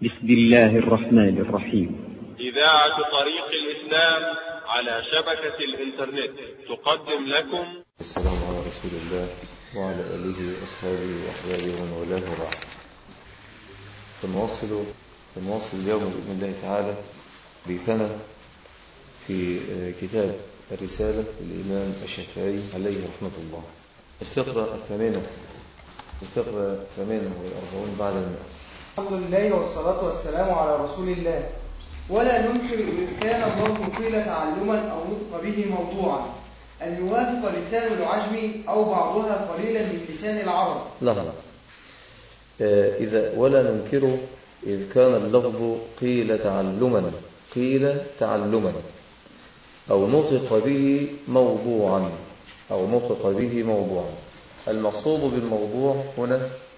بسم الله الرحمن الرحيم إذاعة طريق الإسلام على شبكة الإنترنت تقدم لكم السلام على رسول الله وعلى آله وأصحابه وأحبابه ومن والاه وبعد فنواصل فنواصل اليوم بإذن الله تعالى بيتنا في كتاب الرسالة للإمام الشافعي عليه رحمة الله الفقرة الثامنة الفقرة الثامنة والأربعون بعد المئة الحمد لله والصلاة والسلام على رسول الله ولا ننكر إن كان الله قيل تعلما أو نطق به موضوعا أن يوافق لسان العجم أو بعضها قليلا من لسان العرب لا لا آه، إذا ولا ننكر إذ كان اللفظ قيل تعلما قيل تعلما أو نطق به موضوعا أو نطق به موضوعا المقصود بالموضوع هنا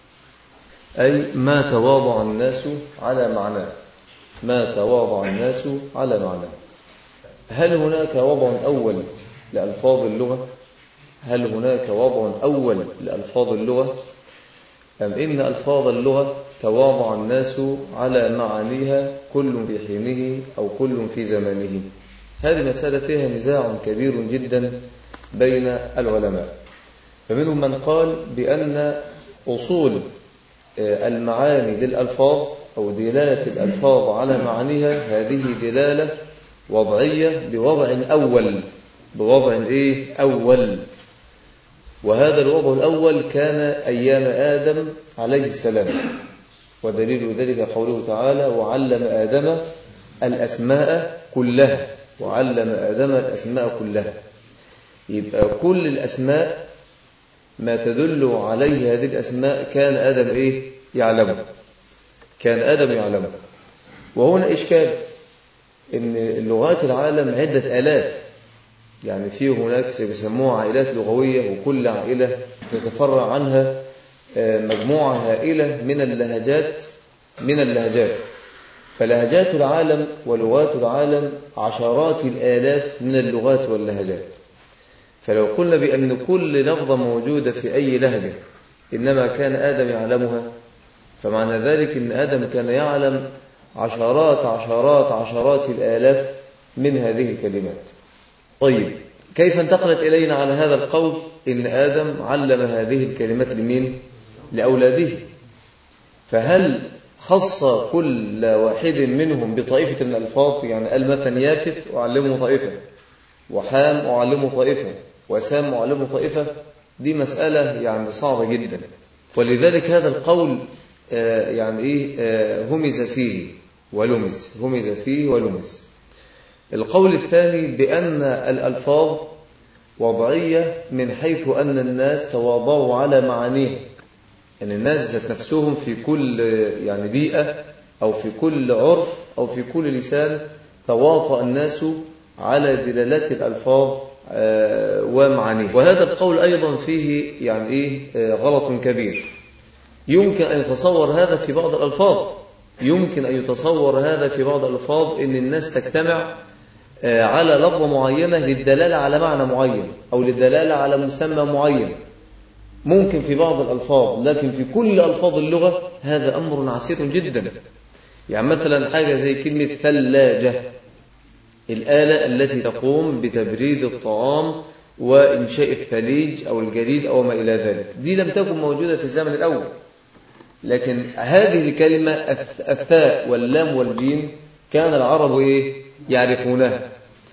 أي ما تواضع الناس على معناه ما تواضع الناس على معناه هل هناك وضع أول لألفاظ اللغة هل هناك وضع أول لألفاظ اللغة أم إن ألفاظ اللغة تواضع الناس على معانيها كل في حينه أو كل في زمانه هذه مسألة فيها نزاع كبير جدا بين العلماء فمنهم من قال بأن أصول المعاني للألفاظ أو دلالة الألفاظ على معانيها هذه دلالة وضعية بوضع أول بوضع إيه أول وهذا الوضع الأول كان أيام آدم عليه السلام ودليل ذلك قوله تعالى وعلم آدم الأسماء كلها وعلم آدم الأسماء كلها يبقى كل الأسماء ما تدل عليه هذه الأسماء كان آدم إيه يعلمه كان آدم يعلمه وهنا إشكال إن لغات العالم عدة آلاف يعني في هناك بيسموها عائلات لغوية وكل عائلة تتفرع عنها مجموعة هائلة من اللهجات من اللهجات فلهجات العالم ولغات العالم عشرات الآلاف من اللغات واللهجات فلو قلنا بأن كل لفظة موجودة في أي لهجة إنما كان آدم يعلمها فمعنى ذلك أن آدم كان يعلم عشرات عشرات عشرات الآلاف من هذه الكلمات طيب كيف انتقلت إلينا على هذا القول إن آدم علم هذه الكلمات لمين؟ لأولاده فهل خص كل واحد منهم بطائفة من الألفاظ يعني قال مثلا يافت أعلمه طائفة وحام أعلمه طائفة وسام أعلمه طائفة دي مسألة يعني صعبة جدا ولذلك هذا القول آه يعني إيه آه همز فيه ولمز همز فيه ولمز القول الثاني بأن الألفاظ وضعية من حيث أن الناس تواضعوا على معانيها أن الناس ذات نفسهم في كل يعني بيئة أو في كل عرف أو في كل لسان تواطأ الناس على دلالات الألفاظ ومعانيه وهذا القول أيضا فيه يعني إيه غلط كبير يمكن أن يتصور هذا في بعض الألفاظ يمكن أن يتصور هذا في بعض الألفاظ أن الناس تجتمع على لفظة معينة للدلالة على معنى معين أو للدلالة على مسمى معين ممكن في بعض الألفاظ لكن في كل ألفاظ اللغة هذا أمر عسير جدا يعني مثلا حاجة زي كلمة ثلاجة الآلة التي تقوم بتبريد الطعام وإنشاء الثليج أو الجليد أو ما إلى ذلك دي لم تكن موجودة في الزمن الأول لكن هذه الكلمة الثاء واللام والجيم كان العرب إيه؟ يعرفونها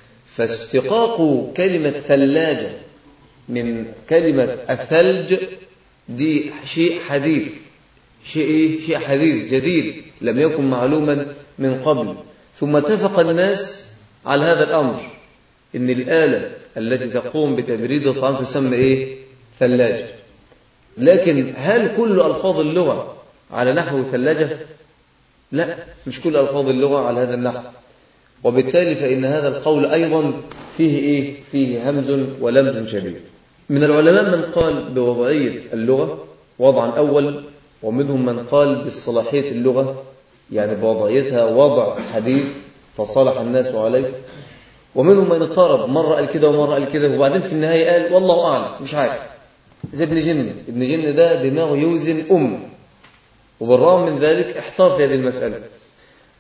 فاشتقاق كلمة ثلاجة من كلمة الثلج دي شيء حديث شيء إيه؟ شيء حديث جديد لم يكن معلوما من قبل ثم اتفق الناس على هذا الأمر إن الآلة التي تقوم بتبريد الطعام تسمى إيه؟ ثلاجة لكن هل كل ألفاظ اللغة على نحو ثلاجة؟ لا مش كل ألفاظ اللغة على هذا النحو وبالتالي فإن هذا القول أيضا فيه إيه؟ فيه همز ولمز شديد من العلماء من قال بوضعية اللغة وضعا أول ومنهم من قال بالصلاحية اللغة يعني بوضعيتها وضع حديث تصالح الناس عليه ومنهم من اضطرب مرة قال كده ومرة قال كده وبعدين في النهاية قال والله أعلم مش عارف زي ابن جن ابن جن ده دماغه يوزن أم وبالرغم من ذلك احتار في هذه المسألة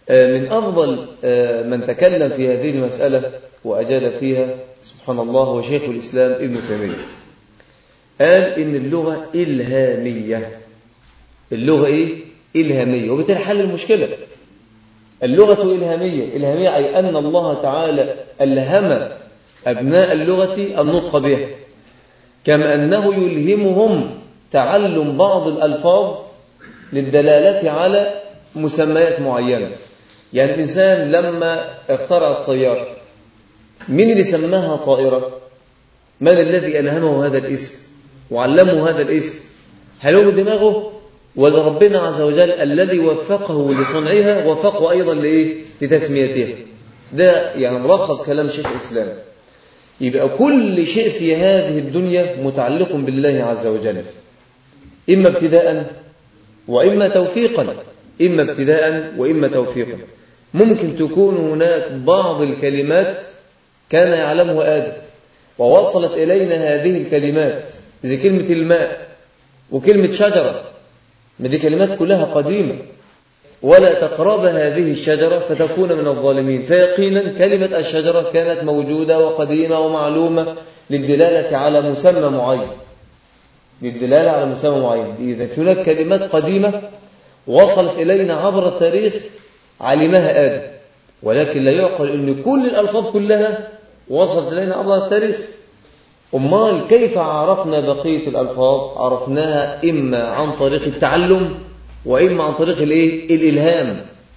آه، من أفضل آه، من تكلم في هذه المسألة وأجاد فيها سبحان الله هو شيخ الإسلام ابن تيمية قال إن اللغة إلهامية اللغة إيه؟ إلهامية وبالتالي حل المشكلة اللغة إلهامية إلهامية أي أن الله تعالى ألهم أبناء اللغة النطق بها كما أنه يلهمهم تعلم بعض الألفاظ للدلالة على مسميات معينة يعني الإنسان لما اخترع الطيارة مين اللي سماها طائرة من الذي ألهمه هذا الاسم وعلمه هذا الاسم هل هو دماغه ولا ربنا عز وجل الذي وفقه لصنعها وفقه أيضا لإيه؟ لتسميتها ده يعني ملخص كلام شيخ الإسلام يبقى كل شيء في هذه الدنيا متعلق بالله عز وجل إما ابتداء وإما توفيقا إما ابتداء وإما توفيقا ممكن تكون هناك بعض الكلمات كان يعلمها آدم ووصلت إلينا هذه الكلمات زي كلمة الماء وكلمة شجرة ما دي كلمات كلها قديمة ولا تقرب هذه الشجرة فتكون من الظالمين فيقينا كلمة الشجرة كانت موجودة وقديمة ومعلومة للدلالة على مسمى معين للدلالة على مسمى معين إذا هناك كلمات قديمة وصلت إلينا عبر التاريخ علمها آدم ولكن لا يعقل أن كل الألفاظ كلها وصلت إلينا عبر التاريخ أمال كيف عرفنا بقية الألفاظ عرفناها إما عن طريق التعلم وإما عن طريق الإيه؟ الإلهام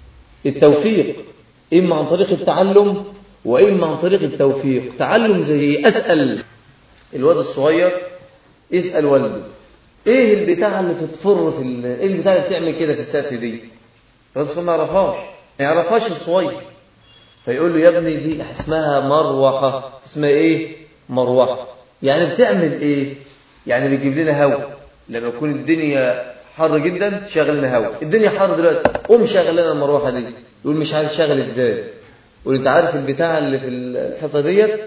التوفيق إما عن طريق التعلم وإما عن طريق التوفيق تعلم زي أسأل الواد الصغير يسأل والده إيه البتاع اللي بتفر في ال... إيه البتاع اللي بتعمل كده في السقف دي الواد الصغير ما يعرفهاش ما يعرفهاش الصغير فيقول له يا ابني دي اسمها مروحة اسمها إيه مروحة يعني بتعمل إيه يعني بتجيب لنا هواء لما يكون الدنيا حر جدا شغل لنا هواء الدنيا حر دلوقتي قوم شغل لنا المروحه دي يقول مش عارف شغل ازاي يقول انت عارف البتاع اللي في الحيطه ديت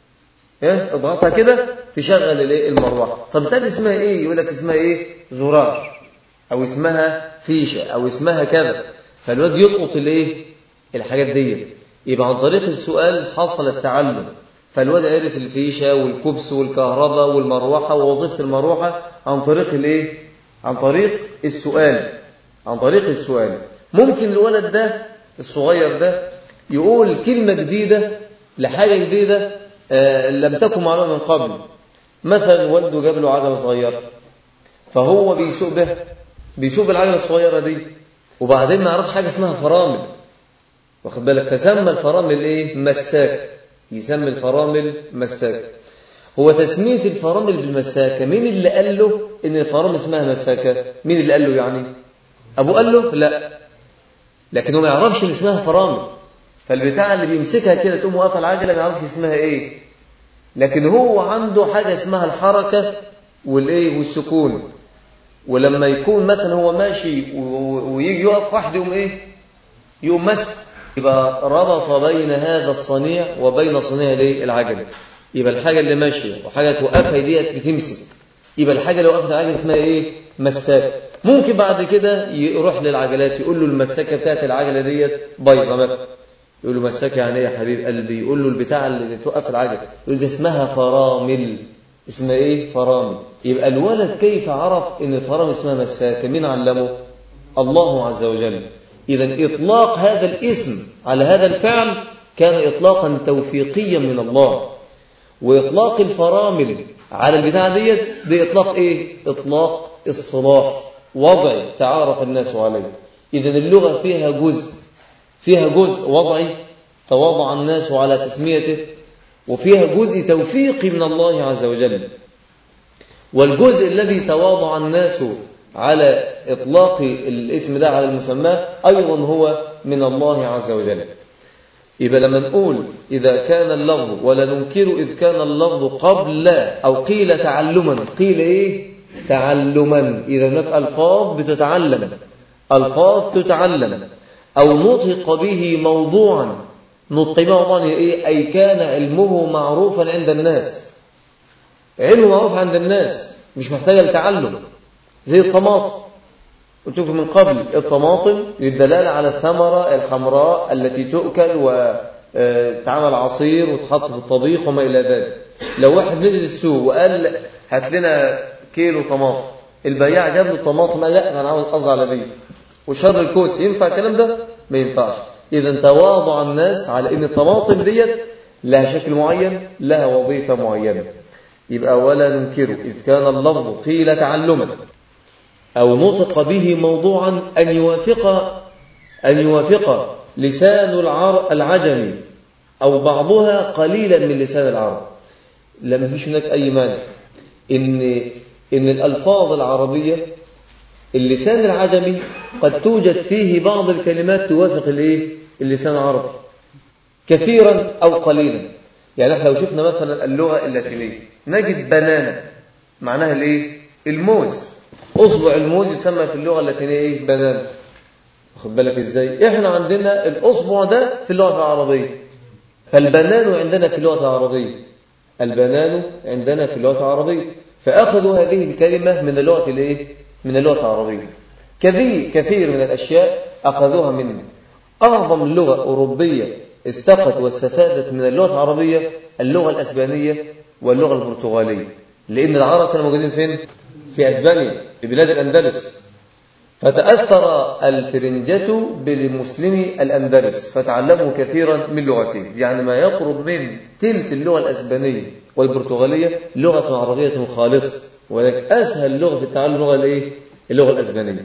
ايه اضغطها كده تشغل الايه المروحه طب بتاعت اسمها ايه يقول لك اسمها ايه زرار او اسمها فيشه او اسمها كذا فالواد يلقط الايه الحاجات ديت يبقى عن طريق السؤال حصل التعلم فالواد عرف الفيشه والكبس والكهرباء والمروحه ووظيفه المروحه عن طريق الايه عن طريق السؤال عن طريق السؤال ممكن الولد ده الصغير ده يقول كلمة جديدة لحاجة جديدة آه لم تكن معلومة من قبل مثلا والده جاب له عجلة صغيرة فهو بيسوق بها بيسوق العجلة الصغيرة دي وبعدين ما يعرفش حاجة اسمها فرامل واخد بالك فسمى الفرامل ايه مساك يسمي الفرامل مساك هو تسمية الفرامل بالمساكة مين اللي قال له إن الفرامل اسمها مساكة مين اللي قال له يعني أبوه قال له لا لكن هو ما يعرفش إن اسمها فرامل فالبتاع اللي بيمسكها كده تقوم واقفة العجلة ما يعرفش اسمها إيه لكن هو عنده حاجة اسمها الحركة والإيه والسكون ولما يكون مثلا هو ماشي ويجي يقف واحد يقوم إيه يقوم ماسك يبقى ربط بين هذا الصنيع وبين صنيع الايه العجله يبقى الحاجة اللي ماشية وحاجة توقفها ديت بتمسك يبقى الحاجة اللي وقفت العجلة اسمها ايه مساك ممكن بعد كده يروح للعجلات يقول له المساكة بتاعت العجلة ديت بايظة مثلا يقول له مساكة يعني ايه يا حبيب قلبي يقول له البتاع اللي توقف العجلة يقول ده اسمها فرامل اسمها ايه فرامل يبقى الولد كيف عرف ان الفرامل اسمها مساكة مين علمه الله عز وجل اذا اطلاق هذا الاسم على هذا الفعل كان اطلاقا توفيقيا من الله وإطلاق الفرامل على البتاع ديت دي إطلاق إيه؟ إطلاق الصلاح وضعي تعارف الناس عليه إذا اللغة فيها جزء فيها جزء وضعي تواضع الناس على تسميته وفيها جزء توفيقي من الله عز وجل والجزء الذي تواضع الناس على إطلاق الاسم ده على المسمى أيضا هو من الله عز وجل يبقى لما نقول إذا كان اللفظ ولا ننكر إذ كان اللفظ قبل أو قيل تعلما قيل إيه تعلما إذا هناك ألفاظ بتتعلم ألفاظ تتعلم أو نطق به موضوعا نطق به موضوعا إيه أي كان علمه معروفا عند الناس علمه معروف عند الناس مش محتاج لتعلم زي الطماطم قلت لكم من قبل الطماطم للدلالة على الثمرة الحمراء التي تؤكل وتعمل عصير وتحط في الطبيخ وما إلى ذلك لو واحد نزل السوق وقال هات لنا كيلو طماطم البياع جاب له الطماطم قال لا انا عاوز قصد على دي وشر الكوس ينفع الكلام ده ما ينفعش اذا تواضع الناس على ان الطماطم ديت لها شكل معين لها وظيفه معينه يبقى ولا ننكر اذ كان اللفظ قيل تعلما او نطق به موضوعا ان يوافق ان يوافق لسان العر العجمي او بعضها قليلا من لسان العرب لا ما فيش هناك اي مانع ان ان الالفاظ العربيه اللسان العجمي قد توجد فيه بعض الكلمات توافق الايه اللسان العربي كثيرا او قليلا يعني احنا لو شفنا مثلا اللغه اللاتينيه نجد بنانا معناها الايه الموز اصبع الموز يسمى في اللغه اللاتينيه ايه بنانا واخد بالك ازاي احنا عندنا الاصبع ده في اللغه العربيه فالبنان عندنا في اللغه العربيه البنان عندنا في اللغه العربيه فاخذوا هذه الكلمه من اللغه الايه من اللغه العربيه كثير كثير من الاشياء اخذوها من اعظم لغه اوروبيه استقت واستفادت من اللغه العربيه اللغه الاسبانيه واللغه البرتغاليه لان العرب كانوا موجودين فين في اسبانيا في بلاد الاندلس فتأثر الفرنجة بالمسلمي الأندلس فتعلموا كثيرا من لغتين يعني ما يقرب من تلك اللغة الأسبانية والبرتغالية لغة عربية خالصة ولكن أسهل لغة في التعلم لغة الإيه؟ اللغة الأسبانية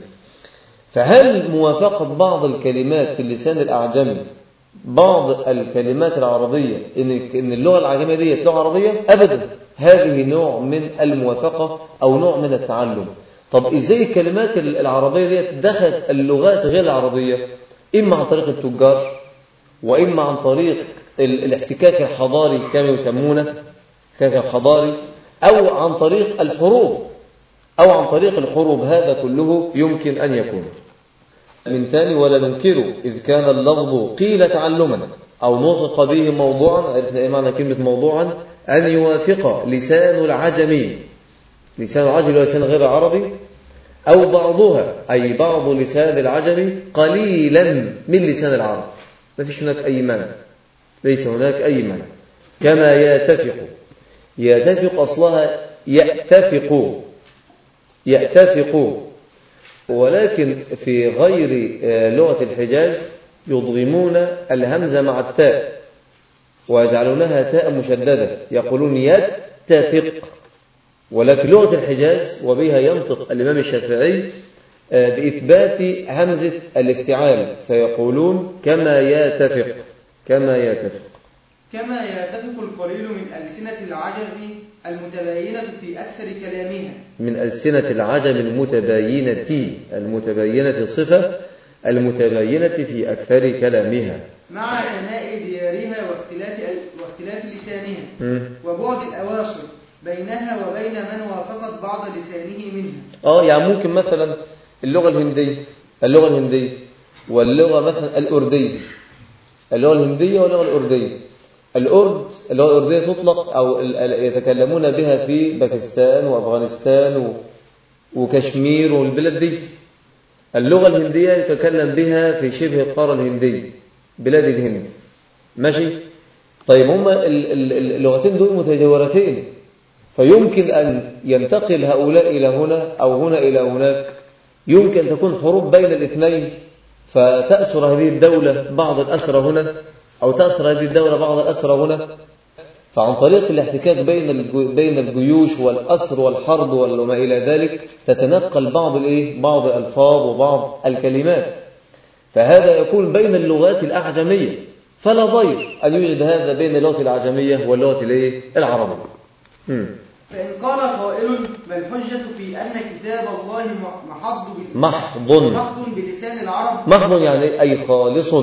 فهل موافقة بعض الكلمات في اللسان الأعجمي بعض الكلمات العربية إن إن اللغة الأعجمية دي لغة عربية أبدا هذه نوع من الموافقة أو نوع من التعلم طب ازاي الكلمات العربيه ديت دخلت اللغات غير العربيه اما عن طريق التجار واما عن طريق الاحتكاك الحضاري كما يسمونه الاحتكاك الحضاري او عن طريق الحروب او عن طريق الحروب هذا كله يمكن ان يكون من ثاني ولا ننكر اذ كان اللفظ قيل تعلما او نطق به موضوعا عرفنا ايه معنى كلمه موضوعا ان يوافق لسان العجمي لسان العجمي ولسان غير العربي أو بعضها أي بعض لسان العجمي قليلا من لسان العرب ما فيش هناك أي مانع ليس هناك أي مانع كما يتفق يتفق أصلها يأتفق يأتفق ولكن في غير لغة الحجاز يضغمون الهمزة مع التاء ويجعلونها تاء مشددة يقولون يتفق ولكن لغة الحجاز وبها ينطق الإمام الشافعي بإثبات همزة الافتعال فيقولون كما يتفق كما يتفق كما يتفق القليل من ألسنة العجم المتباينة في أكثر كلامها من ألسنة العجم المتباينة المتباينة صفة المتباينة في أكثر كلامها مع ثناء ديارها واختلاف واختلاف لسانها م. وبعد الأواصر بينها وبين من وافقت بعض لسانه منها اه يعني ممكن مثلا اللغة الهندية اللغة الهندية واللغة مثلا الأردية اللغة الهندية واللغة الأردية الأرد اللغة الأردية تطلق أو ال- ال- يتكلمون بها في باكستان وأفغانستان و- وكشمير والبلاد دي اللغة الهندية يتكلم بها في شبه القارة الهندية بلاد الهند ماشي طيب هما ال- ال- ال- اللغتين دول متجاورتين فيمكن أن ينتقل هؤلاء إلى هنا أو هنا إلى هناك يمكن أن تكون حروب بين الاثنين فتأسر هذه الدولة بعض الأسرى هنا أو تأسر هذه الدولة بعض الأسرى هنا فعن طريق الاحتكاك بين الج- بين الجيوش والأسر والحرب وما إلى ذلك تتنقل بعض الإيه؟ بعض الألفاظ وبعض الكلمات فهذا يكون بين اللغات الأعجمية فلا ضير أن يوجد هذا بين اللغة الأعجمية واللغة الإيه؟ العربية مم. فإن قال قائل ما الحجة في أن كتاب الله محض بال- محض محض بلسان العرب محض يعني أي خالص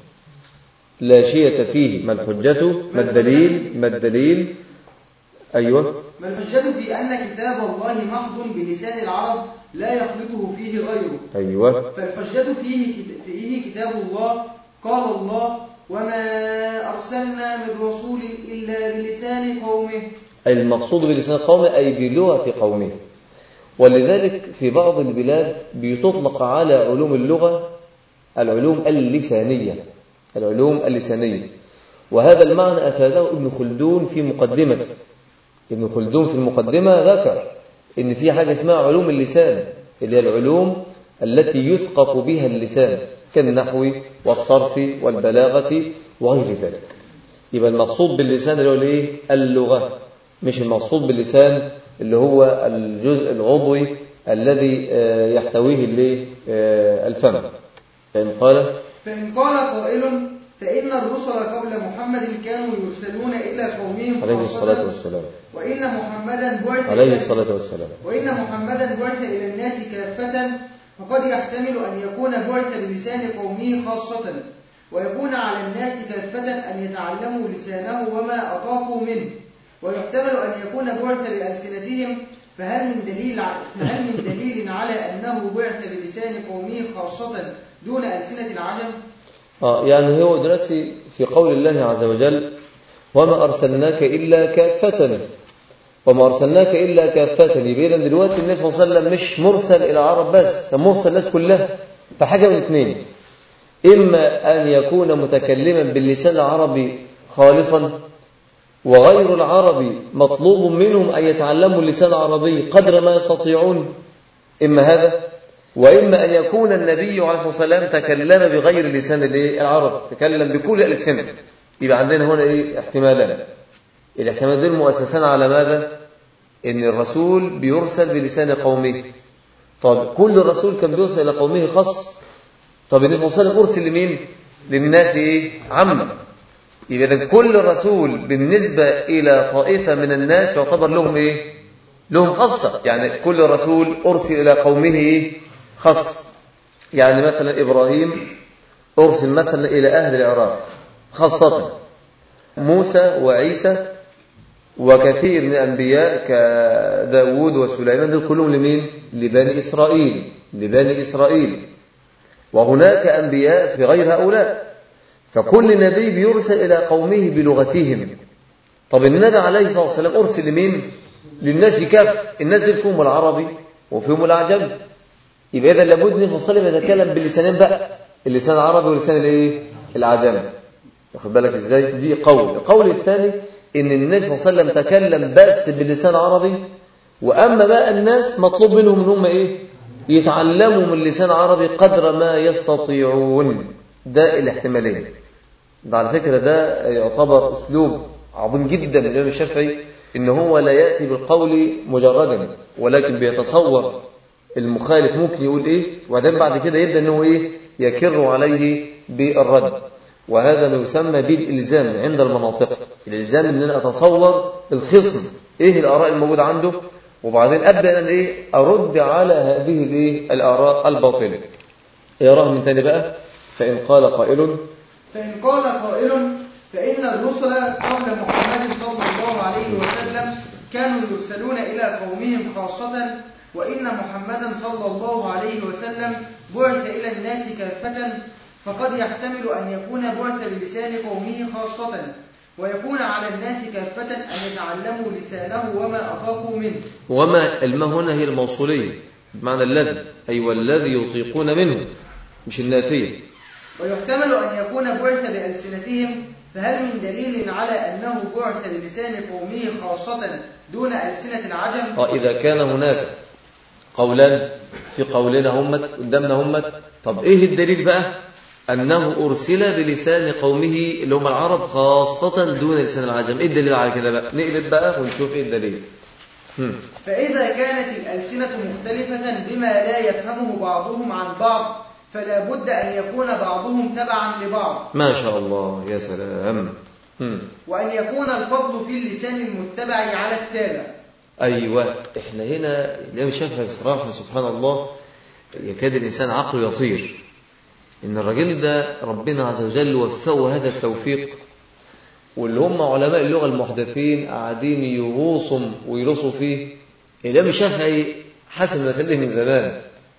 لا شية فيه ما الحجة ما الدليل ما الدليل أيوة ما الحجة في أن كتاب الله محض بلسان العرب لا يخلطه فيه غيره أيوة فالحجة فيه كت- فيه كتاب الله قال الله وما أرسلنا من رسول إلا بلسان قومه أي المقصود بلسان قومه أي بلغة قومه ولذلك في بعض البلاد بتطلق على علوم اللغة العلوم اللسانية العلوم اللسانية وهذا المعنى أفاده ابن خلدون في مقدمته ابن خلدون في المقدمة ذكر إن في حاجة اسمها علوم اللسان اللي هي العلوم التي يثقف بها اللسان كالنحو والصرف والبلاغة وغير ذلك يبقى المقصود باللسان اللي هو الايه اللغة مش المقصود باللسان اللي هو الجزء العضوي الذي آه، يحتويه الايه آه، الفم فإن قال فإن قال قائل فإن الرسل قبل محمد كانوا يرسلون إلى قومهم عليه خاصة الصلاة والسلام وإن محمدا بعث عليه إلى- الصلاة والسلام وإن محمدا بعث إلى الناس كافة فقد يحتمل أن يكون بعث بلسان قومه خاصة ويكون على الناس كافة أن يتعلموا لسانه وما أطاقوا منه ويحتمل أن يكون بعث بألسنتهم فهل من دليل ع- فهل من دليل على أنه بعث بلسان قومه خاصة دون ألسنة العجم؟ آه يعني هو دلوقتي في قول الله عز وجل وما أرسلناك إلا كافة وما أرسلناك إلا كافة يبقى إذن دلوقتي النبي صلى الله عليه وسلم مش مرسل إلى العرب بس ده مرسل الناس كلها فحاجة من اثنين إما أن يكون متكلما باللسان العربي خالصا وغير العربي مطلوب منهم أن يتعلموا اللسان العربي قدر ما يستطيعون إما هذا وإما أن يكون النبي عليه الصلاة والسلام تكلم بغير لسان الإيه؟ العرب تكلم بكل الألسنة يبقى عندنا هنا إيه احتمالان الاحتمال دول مؤسسان على ماذا إن الرسول بيرسل بلسان قومه طب كل رسول كان بيرسل إلى قومه خاص طب النبي صلى الله عليه وسلم أرسل لمين للناس إيه عامة يبقى إذن كل رسول بالنسبة إلى طائفة من الناس يعتبر لهم إيه لهم خاصة يعني كل رسول أرسل إلى قومه إيه خاص يعني مثلا إبراهيم أرسل مثلا إلى أهل العراق خاصة موسى وعيسى وكثير من الأنبياء كداود وسليمان دول كلهم لمين؟ لبني إسرائيل لبني إسرائيل وهناك أنبياء في غير هؤلاء فكل نبي بيرسل إلى قومه بلغتهم طب النبي عليه الصلاة والسلام أرسل لمين؟ للناس كافة الناس دي فيهم العربي وفيهم الأعجم يبقى إذا لابد أن الرسول يتكلم باللسانين بقى اللسان العربي واللسان الايه؟ الأعجمي واخد بالك ازاي دي قول القول الثاني ان النبي صلى الله عليه وسلم تكلم بس باللسان العربي واما بقى الناس مطلوب منهم ان هم ايه يتعلموا من اللسان العربي قدر ما يستطيعون ده الاحتمالين ده على فكره ده يعتبر اسلوب عظيم جدا من الامام الشافعي ان هو لا ياتي بالقول مجردا ولكن بيتصور المخالف ممكن يقول ايه وبعدين بعد كده يبدا ان هو ايه يكر عليه بالرد وهذا ما يسمى بالإلزام عند المناطق الإلزام أن أنا أتصور الخصم إيه الآراء الموجودة عنده وبعدين أبدأ أن إيه أرد على هذه الإيه الآراء الباطلة يراه من تاني بقى فإن قال قائل فإن قال قائل فإن الرسل قبل محمد صلى الله عليه وسلم كانوا يرسلون إلى قومهم خاصة وإن محمدا صلى الله عليه وسلم بعث إلى الناس كافة فقد يحتمل أن يكون بعث بلسان قومه خاصة ويكون على الناس كافة أن يتعلموا لسانه وما أطاقوا منه وما الماء هنا هي الموصولية بمعنى الذي أي والذي يطيقون منه مش النافية ويحتمل أن يكون بعث بألسنتهم فهل من دليل على أنه بعث بلسان قومه خاصة دون ألسنة العجم آه إذا كان هناك قولان في قولنا همت قدامنا همت طب إيه الدليل بقى أنه أرسل بلسان قومه اللي هم العرب خاصة دون لسان العجم إيه الدليل على كده بقى نقلب بقى ونشوف إيه الدليل هم. فإذا كانت الألسنة مختلفة بما لا يفهمه بعضهم عن بعض فلا بد أن يكون بعضهم تبعا لبعض ما شاء الله يا سلام هم. وأن يكون الفضل في اللسان المتبع على التابع أيوة إحنا هنا الإمام الشافعي بصراحة سبحان الله يكاد الإنسان عقله يطير إن الراجل ده ربنا عز وجل وفقه هذا التوفيق واللي هم علماء اللغة المحدثين قاعدين يغوصوا ويرصوا فيه الإمام الشافعي حسم المسألة من زمان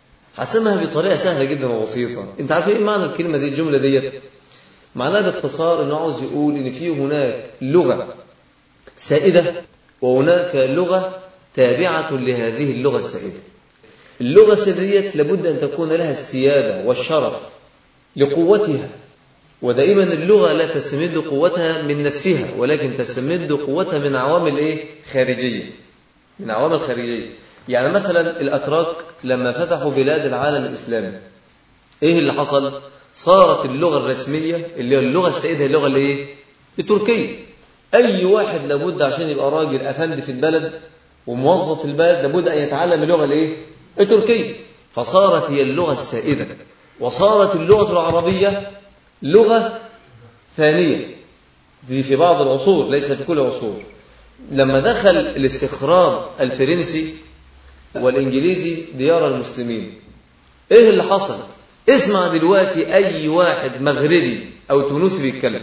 حسمها بطريقة سهلة جدا وبسيطة أنت عارف إيه معنى الكلمة دي الجملة ديت معناها باختصار إنه عاوز يقول إن في هناك لغة سائدة وهناك لغة تابعة لهذه اللغة السائدة اللغة السائدة لابد أن تكون لها السيادة والشرف لقوتها ودائما اللغة لا تستمد قوتها من نفسها ولكن تستمد قوتها من عوامل إيه؟ خارجية من عوامل خارجية يعني مثلا الأتراك لما فتحوا بلاد العالم الإسلامي إيه اللي حصل؟ صارت اللغة الرسمية اللي هي اللغة السائدة اللغة اللي إيه؟ التركية أي واحد لابد عشان يبقى راجل أفندي في البلد وموظف في البلد لابد أن يتعلم اللغة الإيه؟ التركية فصارت هي اللغة السائدة وصارت اللغة العربية لغة ثانية دي في بعض العصور ليس في كل العصور لما دخل الاستخراب الفرنسي والإنجليزي ديار المسلمين إيه اللي حصل اسمع دلوقتي أي واحد مغربي أو تونسي بيتكلم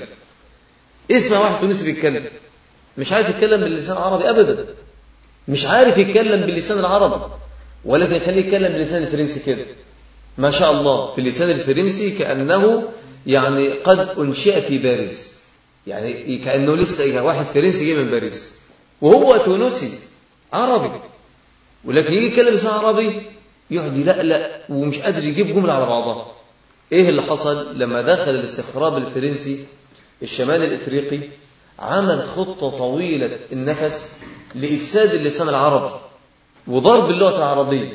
اسمع واحد تونسي بيتكلم مش عارف يتكلم باللسان العربي أبدا مش عارف يتكلم باللسان العربي ولكن يخليه يتكلم باللسان الفرنسي كده ما شاء الله في اللسان الفرنسي كأنه يعني قد أنشئ في باريس يعني كأنه لسه واحد فرنسي جاي من باريس وهو تونسي عربي ولكن يجي يتكلم لسان عربي يقعد يلقلق ومش قادر يجيب جملة على بعضها ايه اللي حصل لما دخل الاستخراب الفرنسي الشمال الافريقي عمل خطة طويلة النفس لإفساد اللسان العربي وضرب اللغة العربية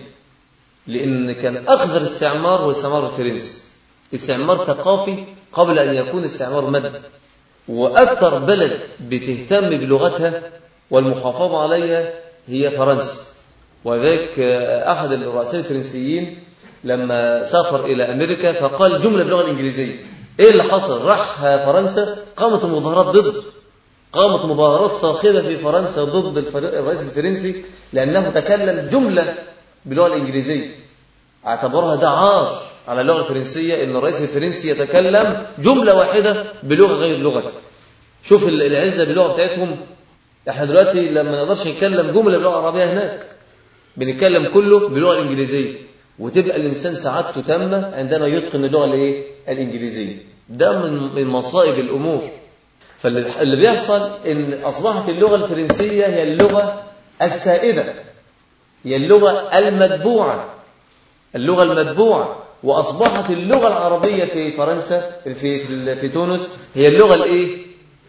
لأن كان أخضر الاستعمار هو الاستعمار الفرنسي استعمار ثقافي قبل أن يكون استعمار مد وأكثر بلد بتهتم بلغتها والمحافظة عليها هي فرنسا وذلك أحد الرؤساء الفرنسيين لما سافر إلى أمريكا فقال جملة باللغة الإنجليزية إيه اللي حصل راح فرنسا قامت المظاهرات ضد قامت مظاهرات صاخبة في فرنسا ضد الرئيس الفرنسي لأنه تكلم جملة باللغة الإنجليزية اعتبرها ده عار على اللغة الفرنسية إن الرئيس الفرنسي يتكلم جملة واحدة بلغة غير لغته شوف العزة باللغة بتاعتهم احنا دلوقتي لما نقدرش نتكلم جملة باللغة العربية هناك بنتكلم كله باللغة الإنجليزية وتبقى الإنسان سعادته تامة عندما يتقن اللغة الإيه؟ الإنجليزية ده من من مصائب الأمور فاللي بيحصل إن أصبحت اللغة الفرنسية هي اللغة السائدة هي اللغة المتبوعة اللغة المتبوعة وأصبحت اللغة العربية في فرنسا في في, في تونس هي اللغة الإيه؟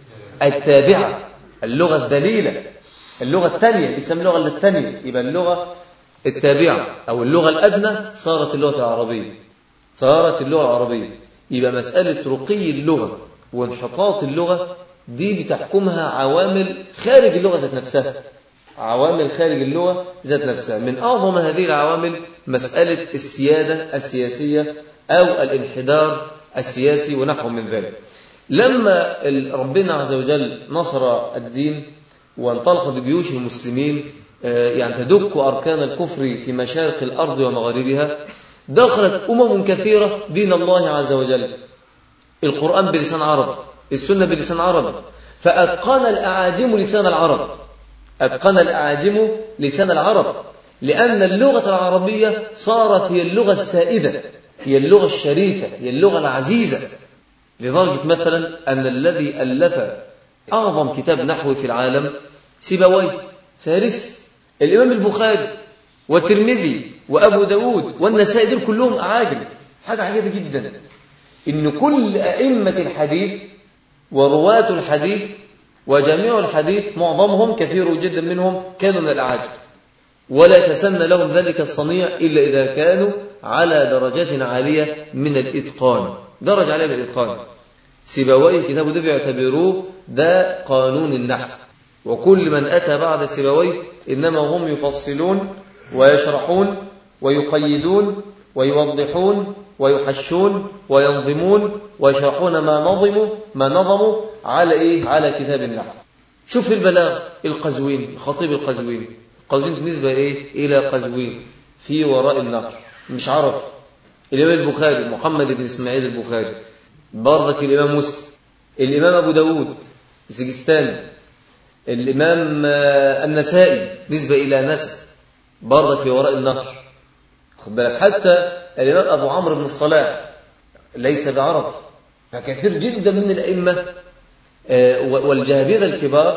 التابعة اللغة الدليلة اللغة الثانية بيسمى اللغة الثانية يبقى اللغة التابعة أو اللغة الأدنى صارت اللغة العربية صارت اللغة العربية يبقى مسألة رقي اللغة وانحطاط اللغة دي بتحكمها عوامل خارج اللغة ذات نفسها عوامل خارج اللغة ذات نفسها من أعظم هذه العوامل مسألة السيادة السياسية أو الانحدار السياسي ونحو من ذلك لما ربنا عز وجل نصر الدين وانطلق بجيوش المسلمين يعني تدك أركان الكفر في مشارق الأرض ومغاربها دخلت أمم كثيرة دين الله عز وجل القرآن بلسان عربي السنة بلسان عربي فأتقن الأعاجم لسان العرب أتقن الأعاجم لسان العرب لأن اللغة العربية صارت هي اللغة السائدة هي اللغة الشريفة هي اللغة العزيزة لدرجة مثلا أن الذي ألف أعظم كتاب نحوي في العالم سيبويه فارسي الإمام البخاري والترمذي وأبو داود والنسائي دول كلهم أعاجم حاجة عجيبة جدا إن كل أئمة الحديث ورواة الحديث وجميع الحديث معظمهم كثير جدا منهم كانوا من الأعاجم ولا يتسنى لهم ذلك الصنيع إلا إذا كانوا على درجات عالية من الإتقان درجة عالية من الإتقان سيبويه كتابه ده بيعتبروه ده قانون النحو وكل من أتى بعد سيبويه إنما هم يفصلون ويشرحون ويقيدون ويوضحون ويحشون وينظمون ويشرحون ما نظموا ما نظموا على إيه؟ على كتاب النحو شوف البلاغ القزوين الخطيب القزوين القزوين بالنسبة إيه؟ إلى قزوين في وراء النهر مش عرب الإمام البخاري محمد بن إسماعيل البخاري برضك الإمام مسلم الإمام أبو داود سجستاني الإمام النسائي نسبة إلى نسب برضك في وراء النهر خد بالك حتى الإمام أبو عمرو بن الصلاح ليس بعرب فكثير جدا من الأئمة والجهابذة الكبار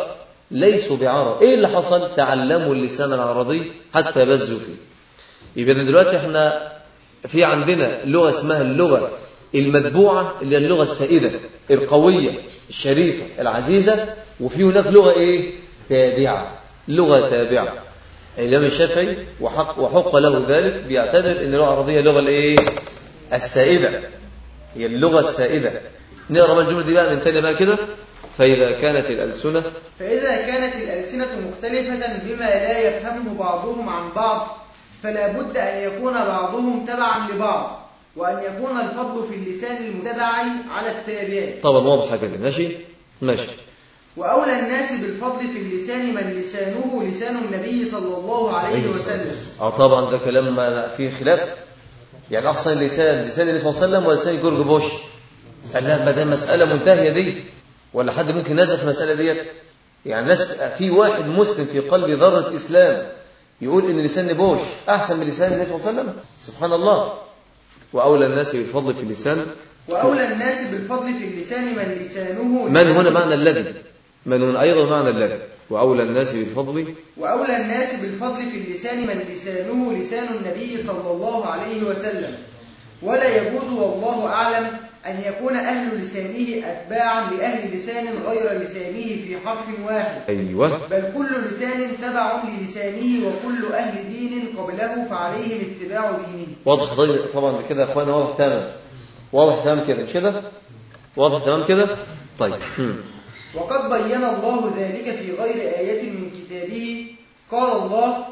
ليسوا بعرب إيه اللي حصل تعلموا اللسان العربي حتى بزوا فيه يبقى دلوقتي احنا في عندنا لغة اسمها اللغة المتبوعة اللي هي اللغة السائدة القوية الشريفة العزيزة وفي هناك لغة ايه تابعة لغة تابعة الإمام الشافعي وحق, وحق له ذلك بيعتبر ان اللغة العربية لغة الايه السائدة هي اللغة السائدة نقرا بقى الجملة دي بقى من تاني بقى كده فإذا كانت الألسنة فإذا كانت الألسنة مختلفة بما لا يفهمه بعضهم عن بعض فلا بد أن يكون بعضهم تبعا لبعض وأن يكون الفضل في اللسان المتبع على التابع طبعا واضحة كده ماشي ماشي وأولى الناس بالفضل في اللسان من لسانه لسان النبي صلى الله عليه وسلم اه طبعا ده كلام ما فيه خلاف يعني احسن لسان لسان النبي صلى الله عليه وسلم ولا لسان جورج بوش قال لا ما ده مساله منتهيه دي ولا حد ممكن ينازع في المساله ديت يعني ناس في واحد مسلم في قلب ذره اسلام يقول ان لسان بوش احسن من لسان النبي صلى الله عليه وسلم سبحان الله واولى الناس بالفضل في اللسان وأولى الناس بالفضل في اللسان من لسانه من هنا معنى الذي من هنا ايضا معنى الذي واولى الناس بالفضل وأولى الناس بالفضل في اللسان من لسانه لسان النبي صلى الله عليه وسلم ولا يجوز والله أعلم أن يكون أهل لسانه أتباعا لأهل لسان غير لسانه في حرف واحد ايوه بل كل لسان تبع للسانه وكل أهل دين قبله فعليهم اتباع دينه واضح طيب طبعا كده يا اخوانا واضح تمام واضح تمام كده مش كده واضح تمام كده طيب هم. وقد بين الله ذلك في غير آية من كتابه قال الله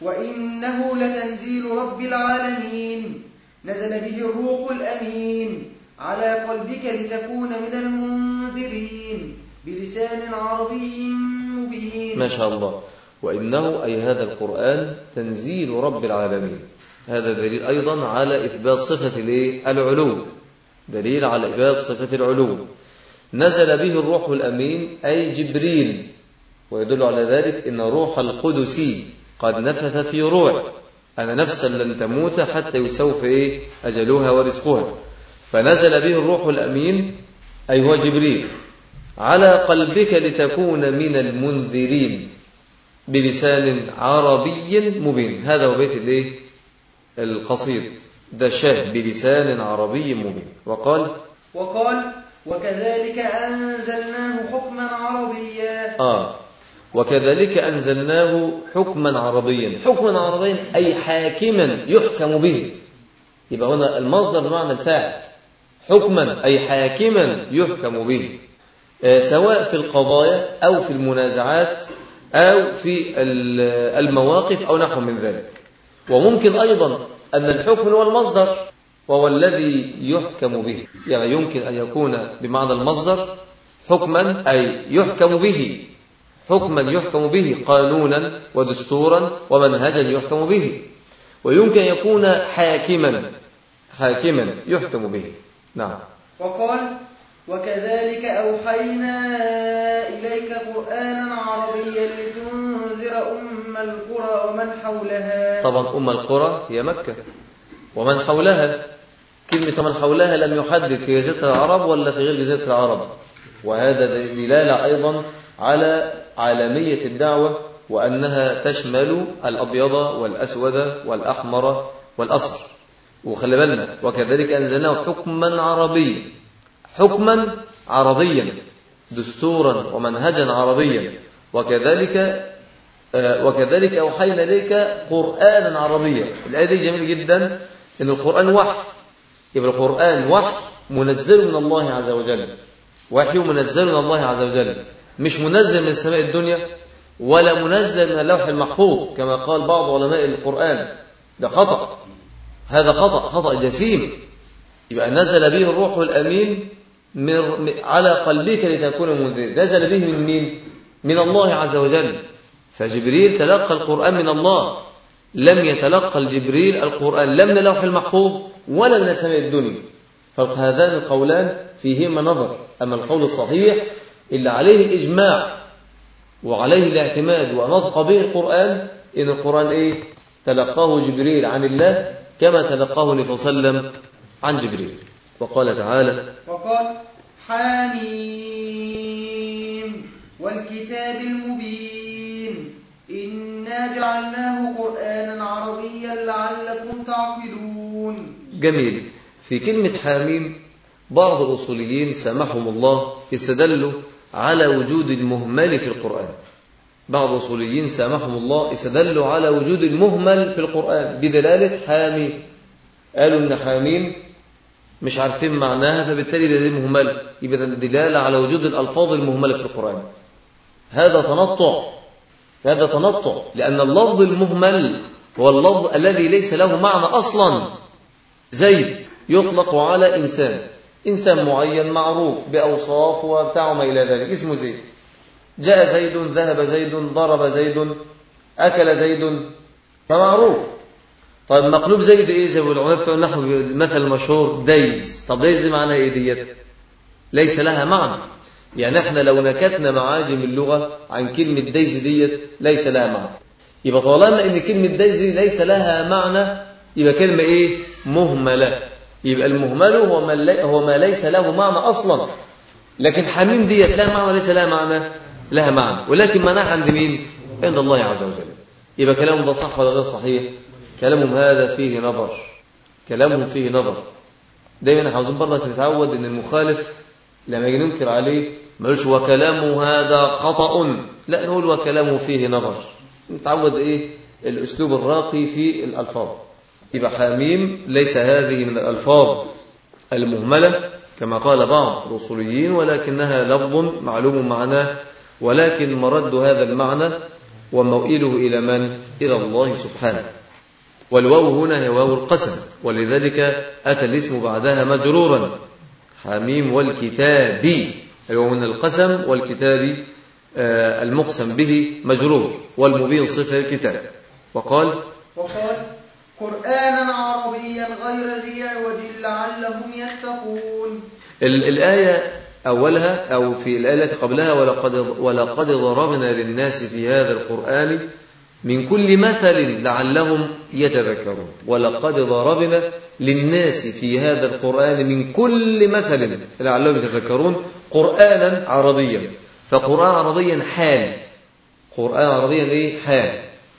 وإنه لتنزيل رب العالمين نزل به الروح الأمين على قلبك لتكون من المنذرين بلسان عربي مبين ما شاء الله وإنه أي هذا القرآن تنزيل رب العالمين هذا دليل أيضا على إثبات صفة الإيه؟ العلو دليل على إثبات صفة العلو نزل به الروح الأمين أي جبريل ويدل على ذلك إن روح القدس قد نفث في روح أنا نفسا لن تموت حتى يسوف إيه؟ أجلها ورزقها فنزل به الروح الأمين أي هو جبريل على قلبك لتكون من المنذرين بلسان عربي مبين هذا هو بيت الايه القصيد ده شاه بلسان عربي مبين وقال وقال وكذلك أنزلناه حكما عربيا آه وكذلك أنزلناه حكما عربيا حكما عربيا أي حاكما يحكم به يبقى هنا المصدر بمعنى الفاعل حكما أي حاكما يحكم به آه، سواء في القضايا أو في المنازعات أو في المواقف أو نحو من ذلك وممكن أيضا أن الحكم هو المصدر وهو الذي يحكم به يعني يمكن أن يكون بمعنى المصدر حكما أي يحكم به حكما يحكم به قانونا ودستورا ومنهجا يحكم به ويمكن أن يكون حاكما حاكما يحكم به نعم وقال وكذلك أوحينا إليك قرآنا عربيا لتنذر أم القرى ومن حولها طبعا أم القرى هي مكة ومن حولها كلمة من حولها لم يحدد في جزيرة العرب ولا في غير جزيرة العرب وهذا دلالة أيضا على عالمية الدعوة وأنها تشمل الأبيض والأسود والأحمر والأصفر وخلي بالنا وكذلك أنزلناه حكما عربيا حكما عربيا دستورا ومنهجا عربيا وكذلك آه، وكذلك أوحينا إليك قرآنا عربيا الآية دي جميل جدا إن القرآن وحي يبقى القرآن وحي منزل من الله عز وجل وحي منزل من الله عز وجل مش منزل من سماء الدنيا ولا منزل من اللوح المحفوظ كما قال بعض علماء القرآن ده خطأ هذا خطأ خطأ جسيم يبقى نزل به الروح الأمين من على قلبك لتكون منذر نزل به من مين من الله عز وجل فجبريل تلقى القرآن من الله لم يتلقى الجبريل القرآن لا من اللوح المحفوظ ولا من سماء الدنيا فهذان القولان فيهما نظر أما القول الصحيح اللي عليه الإجماع وعليه الاعتماد ونطق به القرآن إن القرآن إيه تلقاه جبريل عن الله كما تلقاه النبي صلى الله عليه وسلم عن جبريل وقال تعالى وقال حاميم والكتاب المبين جميل في كلمة حاميم بعض الأصوليين سامحهم الله استدلوا على وجود المهمل في القرآن بعض الأصوليين سامحهم الله استدلوا على وجود المهمل في القرآن بدلالة حاميم قالوا إن حاميم مش عارفين معناها فبالتالي ده دي مهملة يبقى ده دلالة على وجود الألفاظ المهملة في القرآن هذا تنطع هذا تنطع لأن اللفظ المهمل هو اللفظ الذي ليس له معنى أصلا زيد يطلق على إنسان إنسان معين معروف بأوصاف وبتاع ما إلى ذلك اسمه زيد جاء زيد ذهب زيد ضرب زيد أكل زيد فمعروف طيب مقلوب زيد إيه زي العلماء بتوع النحو مثل مشهور دايز طب دايز دي معناها إيه ديت ليس لها معنى يعني احنا لو نكتنا معاجم اللغة عن كلمة دايز ديت ليس لها معنى يبقى طالما ان كلمة دايز دي ليس لها معنى يبقى كلمة ايه مهملة يبقى المهمل هو ما, لي هو ما ليس له معنى اصلا لكن حميم ديت لها معنى ليس لها معنى لها معنى ولكن معناها عند مين عند الله عز وجل يبقى كلامهم ده صح ولا غير صحيح كلامهم هذا فيه نظر كلامهم فيه نظر دايما احنا عاوزين برضك نتعود ان المخالف لما يجي ننكر عليه ما يقولش وكلامه هذا خطأ لا نقول وكلامه فيه نظر نتعود ايه الاسلوب الراقي في الالفاظ يبقى حاميم ليس هذه من الالفاظ المهمله كما قال بعض الاصوليين ولكنها لفظ معلوم معناه ولكن مرد هذا المعنى وموئله الى من الى الله سبحانه والواو هنا هي واو القسم ولذلك اتى الاسم بعدها مجرورا حميم والكتاب أيوة من القسم والكتاب المقسم به مجرور والمبين صفة الكتاب وقال وقال قرآنا عربيا غير ذي عوج لعلهم يتقون الآية أولها أو في الآية التي قبلها ولقد, ولقد ضربنا للناس في هذا القرآن من كل مثل لعلهم يتذكرون ولقد ضربنا للناس في هذا القرآن من كل مثل لعلهم يتذكرون قرآنا عربيا فقرآن عربيا حال قرآن عربيا ايه حال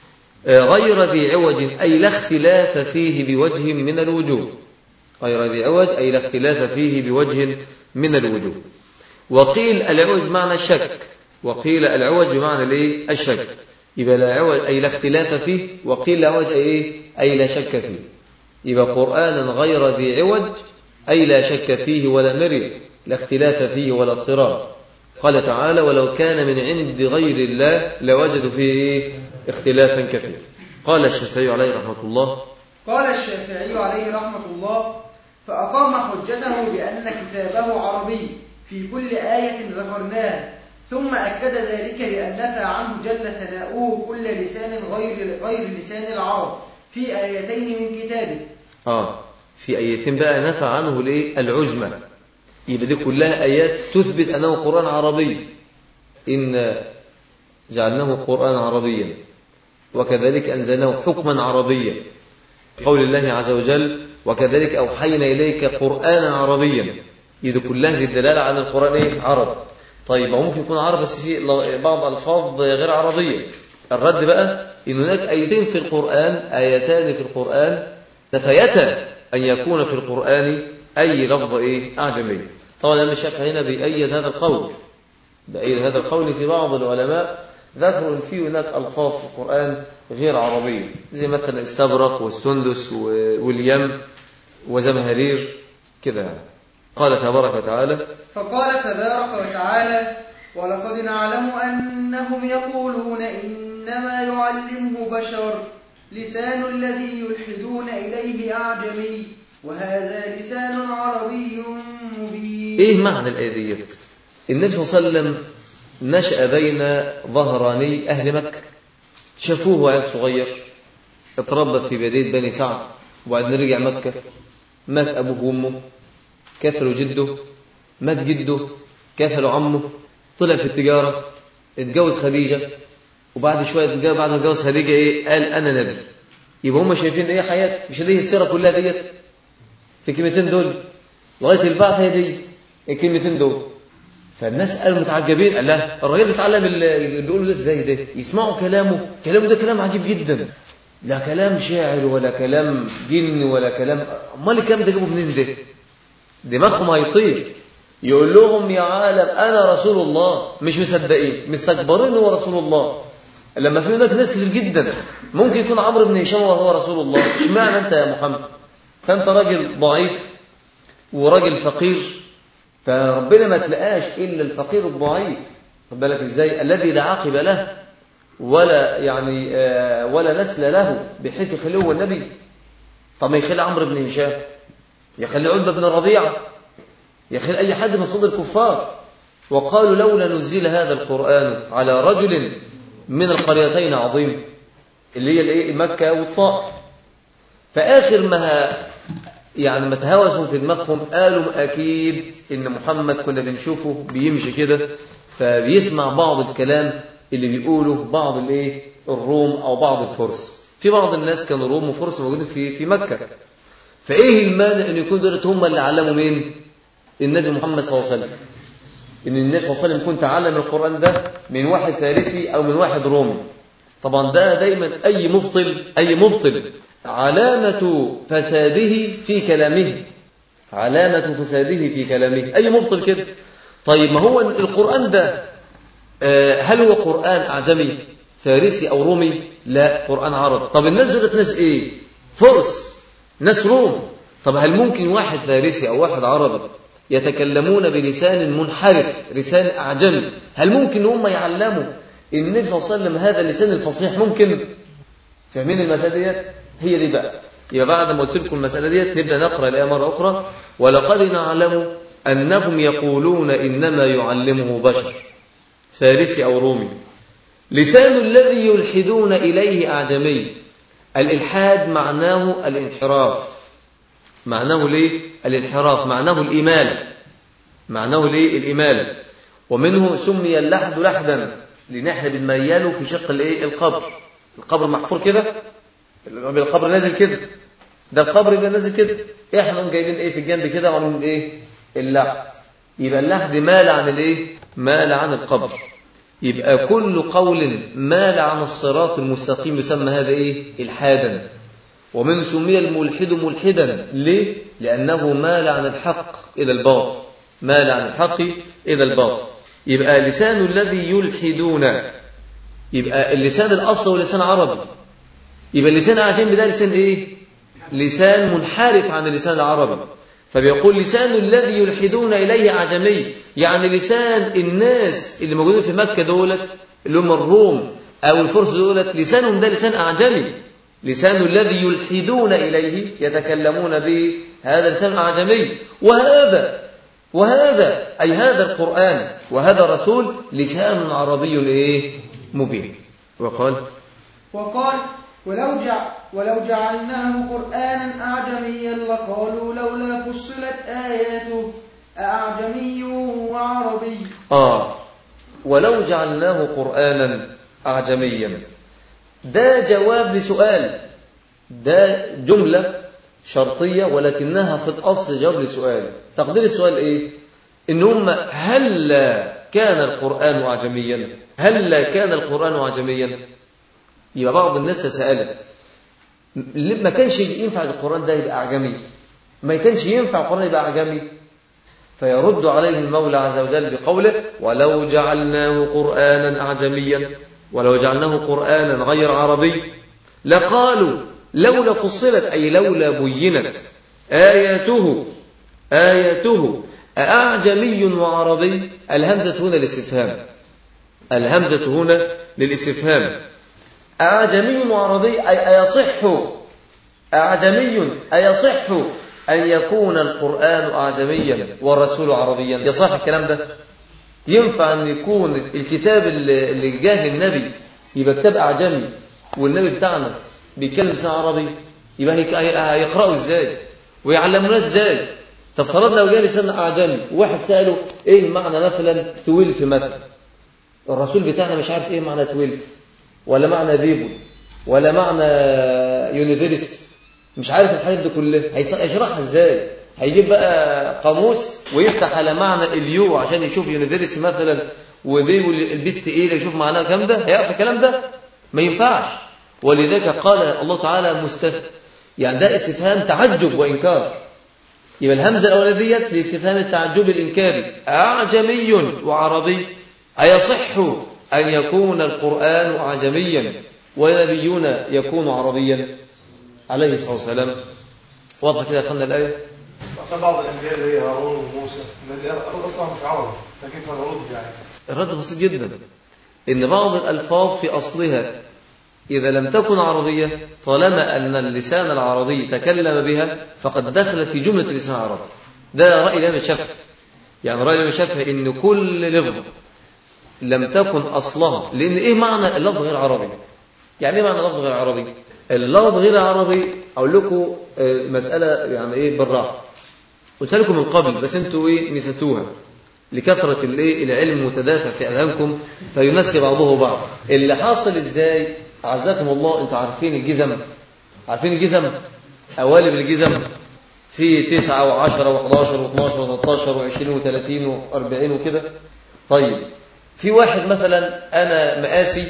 غير ذي عوج أي لا اختلاف فيه بوجه من الوجوه غير ذي عوج أي لا اختلاف فيه بوجه من الوجوه وقيل العوج معنى الشك وقيل العوج بمعنى الايه الشك يبقى لا عوج أي لا اختلاف فيه وقيل لا عوج أي إيه أي لا شك فيه يبقى قرآنا غير ذي عوج أي لا شك فيه ولا مري لا اختلاف فيه ولا اضطراب قال تعالى ولو كان من عند غير الله لوجدوا فيه اختلافا كثيرا قال الشافعي عليه رحمة الله قال الشافعي عليه رحمة الله فأقام حجته بأن كتابه عربي في كل آية ذكرناها ثم أكد ذلك بأن نفى عنه جل ثناؤه كل لسان غير غير لسان العرب في آيتين من كتابه آه في آيتين بقى نفى عنه ليه العجمة يبقى دي كلها آيات تثبت أنه قرآن عربي إن جعلناه قرآن عربيا وكذلك أنزلناه حكما عربيا قول الله عز وجل وكذلك أوحينا إليك قرآنا عربيا إذا كلها الدلالة على القرآن إيه؟ عرب طيب ممكن يكون عرب بس في بعض ألفاظ غير عربية الرد بقى إن هناك آيتين في القرآن آيتان في القرآن نفيتا أن يكون في القرآن أي لفظ إيه أعجمي طبعا الإمام الشافعي هنا بيأيد هذا القول بأيد هذا القول في بعض العلماء ذكروا أن في هناك ألفاظ في القرآن غير عربية زي مثلا استبرق واستندس واليم وزمهرير كده يعني قال تبارك وتعالى فقال تبارك وتعالى ولقد نعلم أنهم يقولون إنما يعلمه بشر لسان الذي يلحدون إليه أعجمي وهذا لسان عربي مبين إيه معنى الآية ديت النبي صلى الله عليه وسلم نشأ بين ظهراني أهل مكة شافوه عيل صغير اتربى في بداية بني سعد وبعدين رجع مكة مات أبوه وأمه كفلوا جده مات جده كفلوا عمه طلع في التجارة اتجوز خديجة وبعد شوية بعد ما اتجوز خديجة ايه قال أنا نبي يبقى هم شايفين ايه حياة مش دي السيرة كلها ديت في الكلمتين دول لغاية البعض هي دي الكلمتين دول فالناس قالوا متعجبين قال لا الراجل اتعلم اللي بيقولوا ده ازاي ده يسمعوا كلامه كلامه ده كلام عجيب جدا لا كلام شاعر ولا كلام جن ولا كلام امال الكلام ده جابه منين ده دماغهم هيطير يقول لهم يا عالم انا رسول الله مش مصدقين مستكبرين هو رسول الله لما في هناك ناس كتير جدا ممكن يكون عمرو بن هشام وهو رسول الله اشمعنى انت يا محمد فانت راجل ضعيف وراجل فقير فربنا ما تلقاش الا الفقير الضعيف خد بالك ازاي الذي لا عقب له ولا يعني آه ولا نسل له بحيث يخليه هو النبي طب ما يخلي عمرو بن هشام يخلي عتبه بن ربيعه يخلي اي حد من صدر الكفار وقالوا لولا نزل هذا القران على رجل من القريتين عظيم اللي هي الايه مكه والطائف فاخر ما يعني ما تهوسوا في دماغهم قالوا اكيد ان محمد كنا بنشوفه بيمشي كده فبيسمع بعض الكلام اللي بيقوله بعض الايه الروم او بعض الفرس في بعض الناس كانوا روم وفرس موجودين في في مكه فايه المانع ان يكون دولت هم اللي علموا مين النبي محمد صلى الله عليه وسلم ان النبي صلى الله عليه وسلم يكون تعلم القران ده من واحد فارسي او من واحد رومي طبعا ده دايما اي مبطل اي مبطل علامة فساده في كلامه علامة فساده في كلامه أي مبطل كده طيب ما هو القرآن ده هل هو قرآن أعجمي فارسي أو رومي لا قرآن عربي طب الناس دولت ناس إيه فرس ناس روم طب هل ممكن واحد فارسي أو واحد عربي يتكلمون بلسان منحرف لسان أعجمي هل ممكن هم يعلموا النبي صلى الله عليه وسلم هذا اللسان الفصيح ممكن فاهمين المسألة ديت هي دي بقى يبقى بعد ما قلت لكم المسألة ديت نبدأ نقرأ الآية مرة أخرى ولقد نعلم أنهم يقولون إنما يعلمه بشر فارسي أو رومي لسان الذي يلحدون إليه أعجمي الإلحاد معناه الانحراف معناه ليه الانحراف معناه الإمالة معناه ليه الإمالة ومنه سمي اللحد لحدا لأن احنا بنميله في شق الايه القبر القبر محفور كده القبر نازل كده ده القبر يبقى نازل كده احنا نقوم جايبين ايه في الجنب كده وعاملين ايه اللحد يبقى اللحد مال عن الايه مال عن القبر يبقى كل قول مال عن الصراط المستقيم يسمى هذا ايه الحادا ومن سمي الملحد ملحدا ليه لانه مال عن الحق الى الباطل مال عن الحق الى الباطل يبقى لسان الذي يلحدون يبقى اللسان الاصل هو لسان عربي يبقى اللسان اعجمي ده لسان ايه لسان منحرف عن اللسان العربي فبيقول لسان الذي يلحدون اليه اعجمي يعني لسان الناس اللي موجودين في مكه دولت اللي هم الروم او الفرس دولت لسانهم ده لسان اعجمي لسان الذي يلحدون اليه يتكلمون به هذا لسان اعجمي وهذا وهذا اي هذا القران وهذا الرسول لسان عربي ايه مبين وقال وقال ولو جع ولو جعلناه قرآنا أعجميا لقالوا لولا فصلت آياته أعجمي وعربي آه ولو جعلناه قرآنا أعجميا ده جواب لسؤال ده جملة شرطية ولكنها في الأصل جواب لسؤال تقدير السؤال إيه إن هم هل كان القرآن أعجميا هل كان القرآن أعجميا يبقى بعض الناس تساءلت ما كانش ينفع القرآن ده يبقى أعجمي ما كانش ينفع القرآن يبقى أعجمي فيرد عليه المولى عز وجل بقوله ولو جعلناه قرآنا أعجميا ولو جعلناه قرآنا غير عربي لقالوا لولا فصلت أي لولا بينت آياته آياته أعجمي وعربي الهمزة هنا للاستفهام الهمزة هنا للاستفهام أعجمي وعربي أي أيصح أعجمي أيصح أن يكون القرآن أعجميا والرسول عربيا يصح الكلام ده ينفع أن يكون الكتاب اللي جاه النبي يبقى كتاب أعجمي والنبي بتاعنا بيتكلم لسان عربي يبقى هيقرأوا إزاي ويعلمونا إزاي تفترض لو جاء لسان أعجمي وواحد سأله إيه معنى مثلا تويلف مثلا الرسول بتاعنا مش عارف إيه معنى تويلف ولا معنى بيبل ولا معنى يونيفرستي مش عارف الحاجات دي كلها هيشرحها ازاي هيجيب بقى قاموس ويفتح على معنى اليو عشان يشوف يونيفرستي مثلا وبيبل البت ايه يشوف معناها الكلام ده هيعرف الكلام ده ما ينفعش ولذلك قال الله تعالى مستف يعني ده استفهام تعجب وإنكار يبقى الهمزة الأولى ديت لاستفهام التعجب الإنكاري أعجمي وعربي أيصح أن يكون القرآن أعجميا ونبينا يكون عربيا عليه الصلاة والسلام واضح كده أخذنا الآية عشان بعض الانبياء اللي هي هارون وموسى الارض اصلا مش عربي فكيف نرد يعني الرد بسيط جدا إن بعض الألفاظ في أصلها إذا لم تكن عربية طالما أن اللسان العربي تكلم بها فقد دخل في جملة اللسان العربي ده رأي الإمام الشافعي يعني رأي الإمام الشافعي إن كل لفظ لم تكن أصلها لأن إيه معنى اللفظ غير عربي يعني إيه معنى اللفظ غير عربي اللفظ غير عربي أقول لكم آه، مسألة يعني إيه بالراحة قلت لكم من قبل بس انتوا ايه نسيتوها لكثرة الايه العلم متدافع في اذهانكم فينسي بعضه بعض اللي حاصل ازاي اعزكم الله انتوا عارفين الجزم عارفين الجزم قوالب الجزم في تسعة وعشرة وحداشر واثناشر وثلاثاشر وعشرين وثلاثين واربعين وكده طيب في واحد مثلا انا مقاسي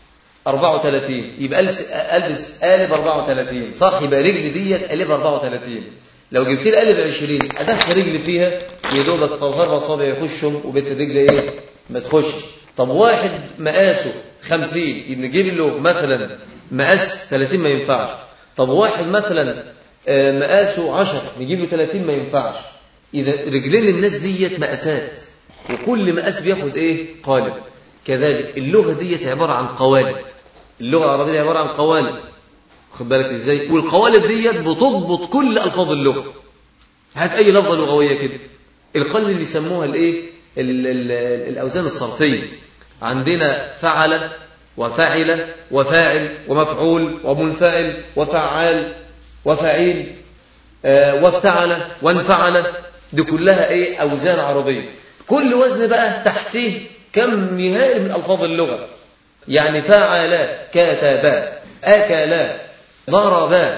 34 يبقى ألبس ألبس قالب 34 صح يبقى رجلي ديت قالب 34 لو جبت لي قالب 20 ادخل رجلي فيها يا دوبك طهر اصابع يخشهم وبيت الرجل ايه ما تخش طب واحد مقاسه 50 نجيب له مثلا مقاس 30 ما ينفعش طب واحد مثلا آه، مقاسه 10 نجيب له 30 ما ينفعش اذا رجلين الناس ديت مقاسات وكل مقاس بياخد ايه قالب كذلك اللغه ديت عباره عن قوالب اللغه العربيه دي عباره عن قوالب خد بالك ازاي والقوالب ديت بتضبط كل الفاظ اللغه هات اي لفظه لغويه كده القالب اللي بيسموها الايه ال- ال- الاوزان الصرفيه عندنا فعل وفعل وفاعل ومفعول ومنفعل وفعال وفعيل آه، وافتعل وانفعل دي كلها ايه اوزان عربيه كل وزن بقى تحتيه كم نهائي من الفاظ اللغه يعني فعل كتب اكل ضرب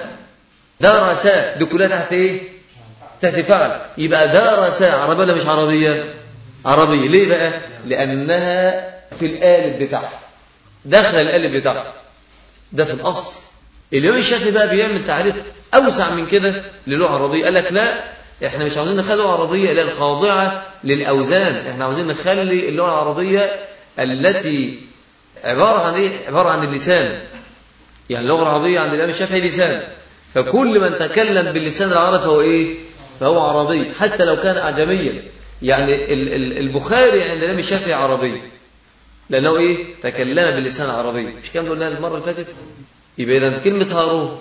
درس دي كلها تحت ايه تحت فعل يبقى درس عربيه ولا مش عربيه عربيه ليه بقى لانها في القالب بتاعها دخل القالب بتاعها ده في الاصل اليوم الشافعي بقى بيعمل تعريف اوسع من كده للغه العربيه قال لك لا احنا مش عاوزين نخلي اللغه العربيه اللي هي الخاضعه للاوزان احنا عاوزين نخلي اللغه العربيه التي عباره عن ايه عباره عن اللسان يعني اللغه العربيه عند الامام الشافعي لسان فكل من تكلم باللسان العربي فهو ايه فهو عربي حتى لو كان اعجميا يعني ال- ال- البخاري عند الامام الشافعي عربي لانه ايه تكلم باللسان العربي مش كان قلنا المره اللي فاتت يبقى اذا كلمه هارون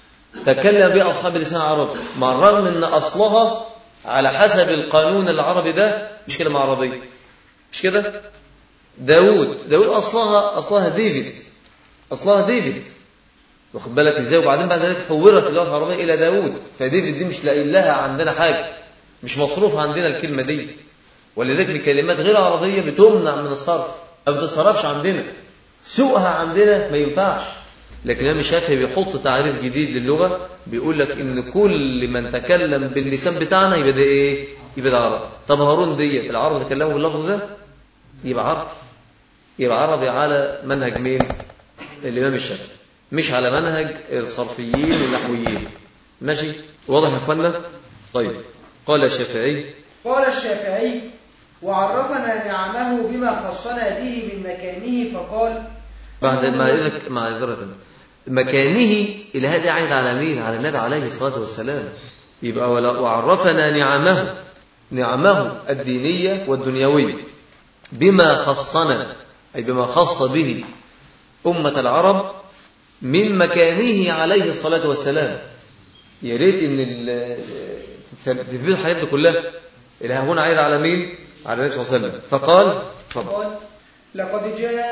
تكلم بها اصحاب اللسان العربي مع الرغم ان اصلها على حسب القانون العربي ده مش كلمه عربيه مش كده داوود داوود اصلها اصلها ديفيد اصلها ديفيد واخد بالك ازاي وبعدين بعد ذلك حولت اللغه العربيه الى داوود فديفيد دي مش لاقيين لها عندنا حاجه مش مصروف عندنا الكلمه دي ولذلك الكلمات غير عربيه بتمنع من الصرف ما بتتصرفش عندنا سوقها عندنا ما ينفعش لكن الامام الشافعي بيحط تعريف جديد للغه بيقول لك ان كل من تكلم باللسان بتاعنا يبقى ده ايه يبقى ده عربي طب هارون ديت العرب تكلموا باللفظ ده يبقى عربي يبقى عربي على منهج مين الامام الشافعي مش على منهج الصرفيين والنحويين ماشي واضح يا اخوانا طيب قال الشافعي قال الشافعي وعرفنا نعمه بما خصنا به من مكانه فقال بعد ما لك معذرة مكانه إلى هذا عائد على مين؟ على النبي عليه الصلاة والسلام يبقى ولا- وعرفنا نعمه نعمه الدينية والدنيوية بما خصنا أي بما خص به أمة العرب من مكانه عليه الصلاة والسلام يا ريت إن ال- تثبت الحاجات دي كلها اللي هنا عايد على مين؟ على النبي صلى الله عليه وسلم فقال تفضل قال لقد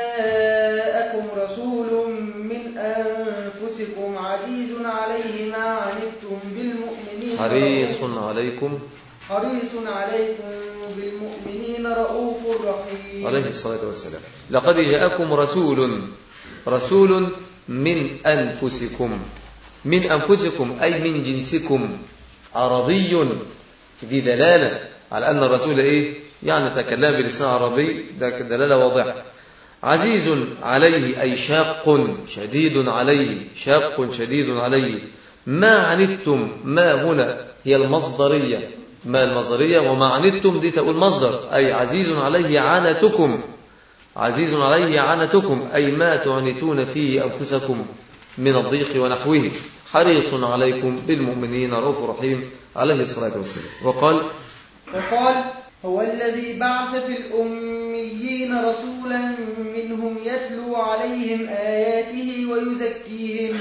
جاءكم رسول من أنفسكم عزيز عليه ما عنتم بالمؤمنين حريص رؤوف- عليكم حريص عليكم بالمؤمنين رؤوف رحيم عليه الصلاة والسلام لقد جاءكم رسول رسول من أنفسكم من أنفسكم أي من جنسكم عربي دي دلالة على أن الرسول إيه يعني تكلم بلسان عربي ده دلالة واضحة عزيز عليه أي شاق شديد عليه شاق شديد عليه ما عنتم ما هنا هي المصدرية ما المصدرية وما عنتم دي تقول مصدر أي عزيز عليه عنتكم عزيز عليه عنتكم أي ما تعنتون فيه أنفسكم من الضيق ونحوه حريص عليكم بالمؤمنين رؤوف رحيم عليه الصلاة والسلام وقال وقال هو الذي بعث في الأميين رسولا منهم يتلو عليهم آياته ويزكيهم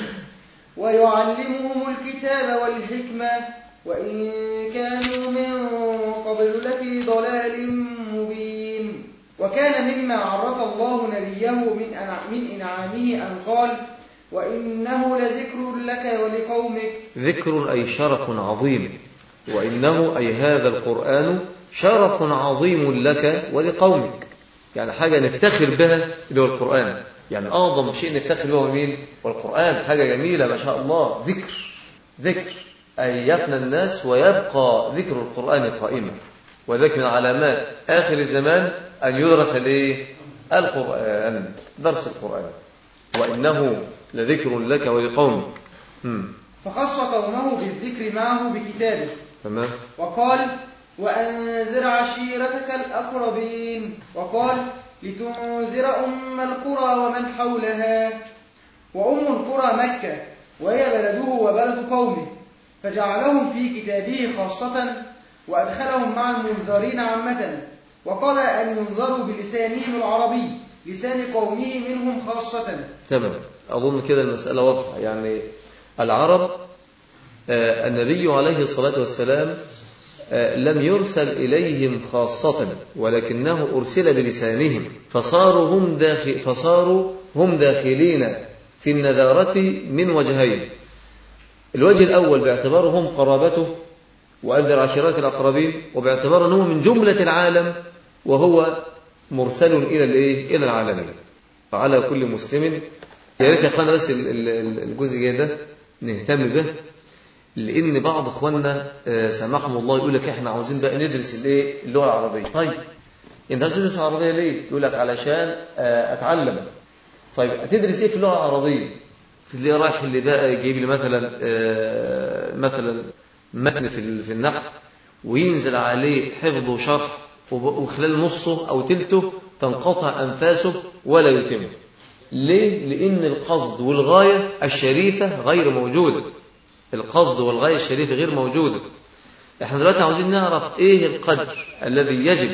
ويعلمهم الكتاب والحكمة وإن كانوا من قبل لفي ضلال مبين وكان مما عرف الله نبيه من أنع- من إنعامه أن قال وإنه لذكر لك ولقومك ذكر أي شرف عظيم وإنه أي هذا القرآن شرف عظيم لك ولقومك يعني حاجة نفتخر بها اللي هو القرآن يعني أعظم شيء نفتخر به هو مين؟ والقرآن حاجة جميلة ما شاء الله ذكر ذكر أي يفنى الناس ويبقى ذكر القرآن قائما وذلك من علامات آخر الزمان أن يدرس الإيه؟ القرآن درس القرآن وإنه لذكر لك ولقومك مم. فخص قومه بالذكر معه بكتابه تمام وقال وأنذر عشيرتك الأقربين وقال لتنذر أم القرى ومن حولها وأم القرى مكة وهي بلده وبلد قومه فجعلهم في كتابه خاصة وأدخلهم مع المنذرين عامة وقال أن ينذروا بلسانهم العربي لسان قومه منهم خاصة تمام أظن كده المسألة واضحة يعني العرب آه، النبي عليه الصلاة والسلام آه، لم يرسل إليهم خاصة ولكنه أرسل بلسانهم فصاروا هم داخل فصاروا هم داخلين في النذارة من وجهين الوجه الأول باعتبارهم قرابته وأنذر عشيرات الأقربين وباعتبار أنه من جملة العالم وهو مرسل إلى الإيه؟ إلى العالمين فعلى كل مسلم يا ريت يا اخوانا بس ال- ال- الجزء الجاي ده نهتم به لان بعض اخواننا آه، سامحهم الله يقول لك احنا عاوزين بقى ندرس الايه اللغه العربيه طيب انت عايز تدرس العربيه ليه يقول لك علشان آه، اتعلم طيب هتدرس ايه في اللغه العربيه في اللي رايح اللي بقى يجيب لي مثلا آه، مثلا متن في ال- في النحو وينزل عليه حفظ وشرح وب- وخلال نصه او تلته تنقطع انفاسه ولا يتم ليه؟ لأن القصد والغاية الشريفة غير موجودة القصد والغاية الشريفة غير موجودة احنا دلوقتي عاوزين نعرف ايه القدر الذي يجب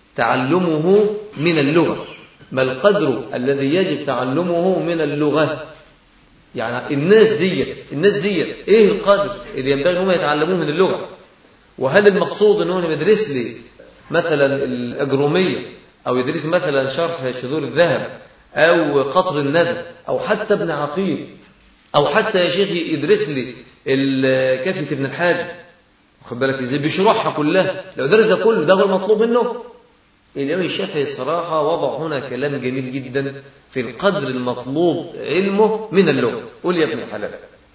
تعلمه من اللغة ما القدر الذي يجب تعلمه من اللغة يعني الناس ديت الناس ديت ايه القدر اللي ينبغي انهم يتعلموه من اللغة وهل المقصود انه يدرس لي مثلا الاجروميه او يدرس مثلا شرح شذور الذهب او قطر الندى او حتى ابن عقيل او حتى يا شيخ يدرس لي ال- كافيه ابن الحاج واخد بالك ازاي بيشرحها كلها لو درس ده كله ده هو المطلوب منه الإمام الشافعي صراحة وضع هنا كلام جميل جدا في القدر المطلوب علمه من اللغة قول يا ابن الحلال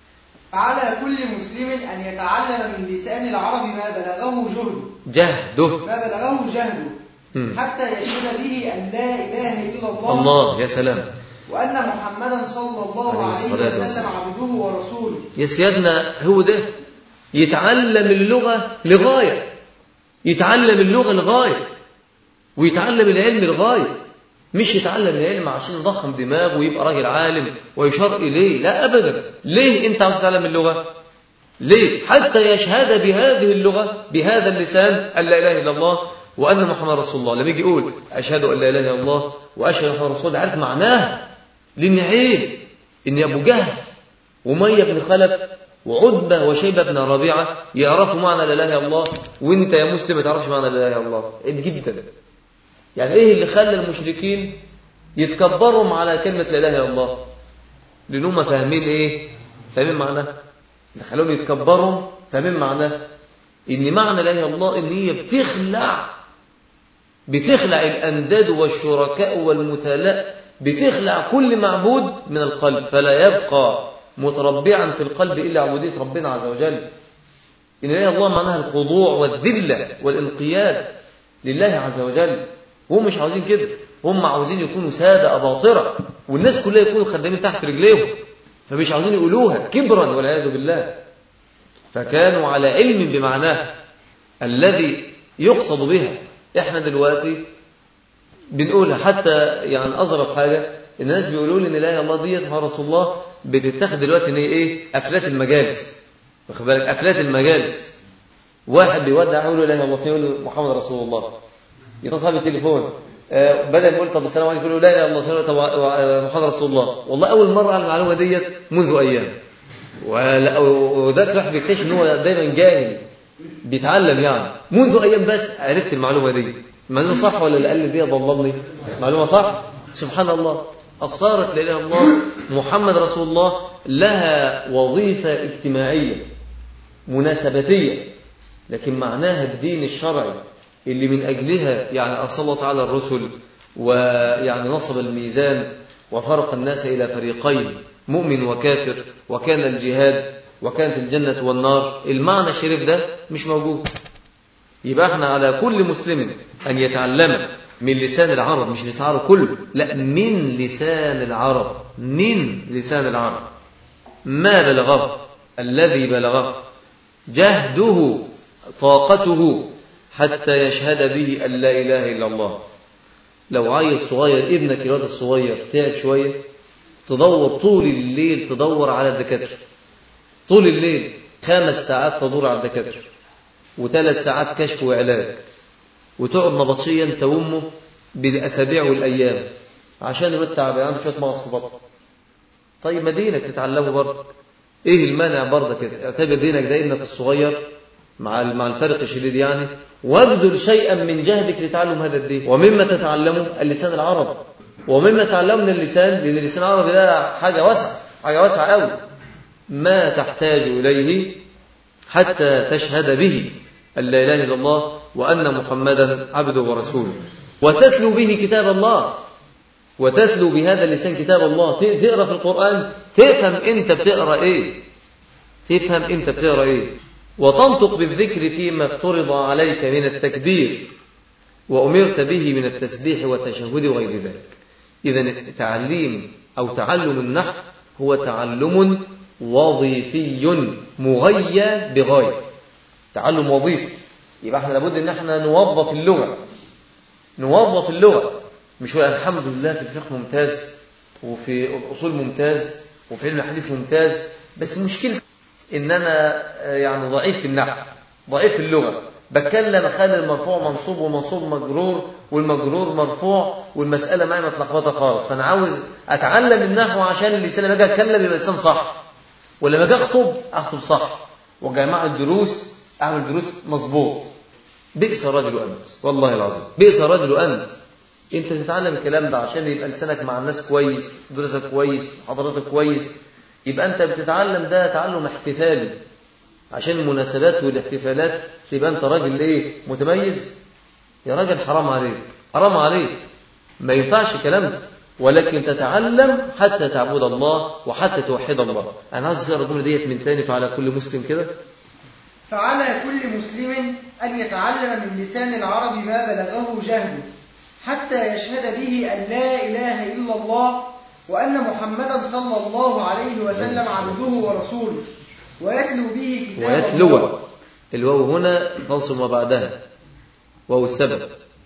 فعلى كل مسلم أن يتعلم من لسان العرب ما بلغه جهده جهده ما بلغه جهده مم. حتى يشهد به أن لا إله إلا الله, الله يا سلام وأن محمدا صلى الله عليه عليه الصلاة وسلم والسلام. عبده ورسوله يا سيادنا هو ده يتعلم اللغة لغاية يتعلم اللغة لغاية ويتعلم العلم لغاية مش يتعلم العلم عشان يضخم دماغه ويبقى راجل عالم ويشار إليه لا أبدا ليه أنت عاوز تتعلم اللغة ليه حتى يشهد بهذه اللغة بهذا اللسان أن لا إله إلا الله وأن محمد رسول الله لما يجي يقول أشهد أن لا إله إلا الله وأشهد أن محمد رسول الله عارف معناه لأن عيب إن أبو جهل ومية بن خلف وعتبة وشيبة بن ربيعة يعرفوا معنى لا إله إلا الله وأنت يا مسلم ما تعرفش معنى لا إله إلا الله عيب جدا يعني إيه اللي خلى المشركين يتكبروا على كلمة لا إله إلا الله لأنهم فاهمين إيه فاهمين معناه اللي خلاهم يتكبروا فاهمين معناه إن معنى لا إله إلا الله إن هي بتخلع بتخلع الأنداد والشركاء والمثلاء بتخلع كل معبود من القلب فلا يبقى متربعا في القلب إلا عبودية ربنا عز وجل إن لا إله إلا الله معناها الخضوع والذلة والانقياد لله عز وجل وهم مش عاوزين كده هم عاوزين يكونوا سادة أباطرة والناس كلها يكونوا خدامين تحت رجليهم فمش عاوزين يقولوها كبرا والعياذ بالله فكانوا على علم بمعناها الذي يقصد بها احنا دلوقتي بنقولها حتى يعني أظرف حاجة الناس بيقولوا لي ان لا اله الا الله ديت مع رسول الله بتتاخد دلوقتي ان هي ايه افلات المجالس واخد بالك افلات المجالس واحد بيودع يقول له لا اله الا الله يقول له محمد رسول الله يتصل بالتليفون آه بدل يقول طب السلام عليكم يقول له لا اله الا الله طب آه، محمد رسول الله والله اول مره على المعلومه ديت منذ ايام ولا- وده الواحد بيكتشف ان هو دايما جاهل بيتعلم يعني منذ ايام بس عرفت المعلومه دي المعلومه صح ولا اللي قال لي دي ضللني معلومه صح سبحان الله اصارت لا اله الا الله محمد رسول الله لها وظيفه اجتماعيه مناسبتيه لكن معناها الدين الشرعي اللي من أجلها يعني أرسل الله تعالى الرسل ويعني نصب الميزان وفرق الناس إلى فريقين مؤمن وكافر وكان الجهاد وكانت الجنة والنار المعنى الشريف ده مش موجود يبقى احنا على كل مسلم أن يتعلم من لسان العرب مش لسان العرب كله لا من لسان العرب من لسان العرب ما بلغه الذي بلغه جهده طاقته حتى يشهد به أن لا إله إلا الله لو عيل صغير ابنك الواد الصغير تعب شوية تدور طول الليل تدور على الدكاترة طول الليل خمس ساعات تدور على الدكاترة وثلاث ساعات كشف وعلاج وتقعد نبطشيا انت وامه بالاسابيع والايام عشان الواد تعبان عنده شويه مغص في بطنه طيب ما دينك تتعلمه برضه ايه المانع برضه كده اعتبر دينك ده ابنك الصغير مع مع الفرق الشديد يعني وابذل شيئا من جهدك لتعلم هذا الدين ومما تتعلمه اللسان العربي ومما تتعلمه من اللسان لان اللسان العربي ده حاجه واسعه حاجه واسعه قوي ما تحتاج اليه حتى تشهد به أن لا إله إلا الله وأن محمدا عبده ورسوله وتتلو به كتاب الله وتتلو بهذا اللسان كتاب الله تقرأ في القرآن تفهم أنت بتقرأ إيه تفهم أنت بتقرأ إيه وتنطق بالذكر فيما افترض عليك من التكبير وأمرت به من التسبيح والتشهد وغير ذلك إذا تعليم أو تعلم النحو هو تعلم وظيفي مغيى بغاية تعلم وظيفي يبقى احنا لابد ان احنا نوظف اللغة نوظف اللغة مش هو الحمد لله في الفقه ممتاز وفي الأصول ممتاز وفي علم الحديث ممتاز بس مشكلة ان انا يعني ضعيف في النحو ضعيف في اللغة بتكلم اخلي المرفوع منصوب ومنصوب مجرور والمجرور مرفوع والمسألة معي متلخبطة خالص فانا عاوز اتعلم النحو عشان اللسان لما اجي اتكلم يبقى لسان صح ولما اجي اخطب اخطب صح وجماعة الدروس اعمل دروس مظبوط بئس الرجل انت والله العظيم بئس الرجل انت انت تتعلم الكلام ده عشان يبقى لسانك مع الناس كويس دروسك كويس حضرتك كويس يبقى انت بتتعلم ده تعلم احتفالي عشان المناسبات والاحتفالات تبقى انت راجل ايه متميز يا راجل حرام عليك حرام عليك ما ينفعش كلام ده ولكن تتعلم حتى تعبد الله وحتى توحد الله انا عايز اقرا الجمله ديت من تاني فعلى كل مسلم كده فعلى كل مسلم أن يتعلم من لسان العرب ما بلغه جهله حتى يشهد به أن لا إله إلا الله وأن محمدا صلى الله عليه وسلم عبده ورسوله ويتلو به كتاب ويتلو الله الواو هنا تنصب ما بعدها واو السبب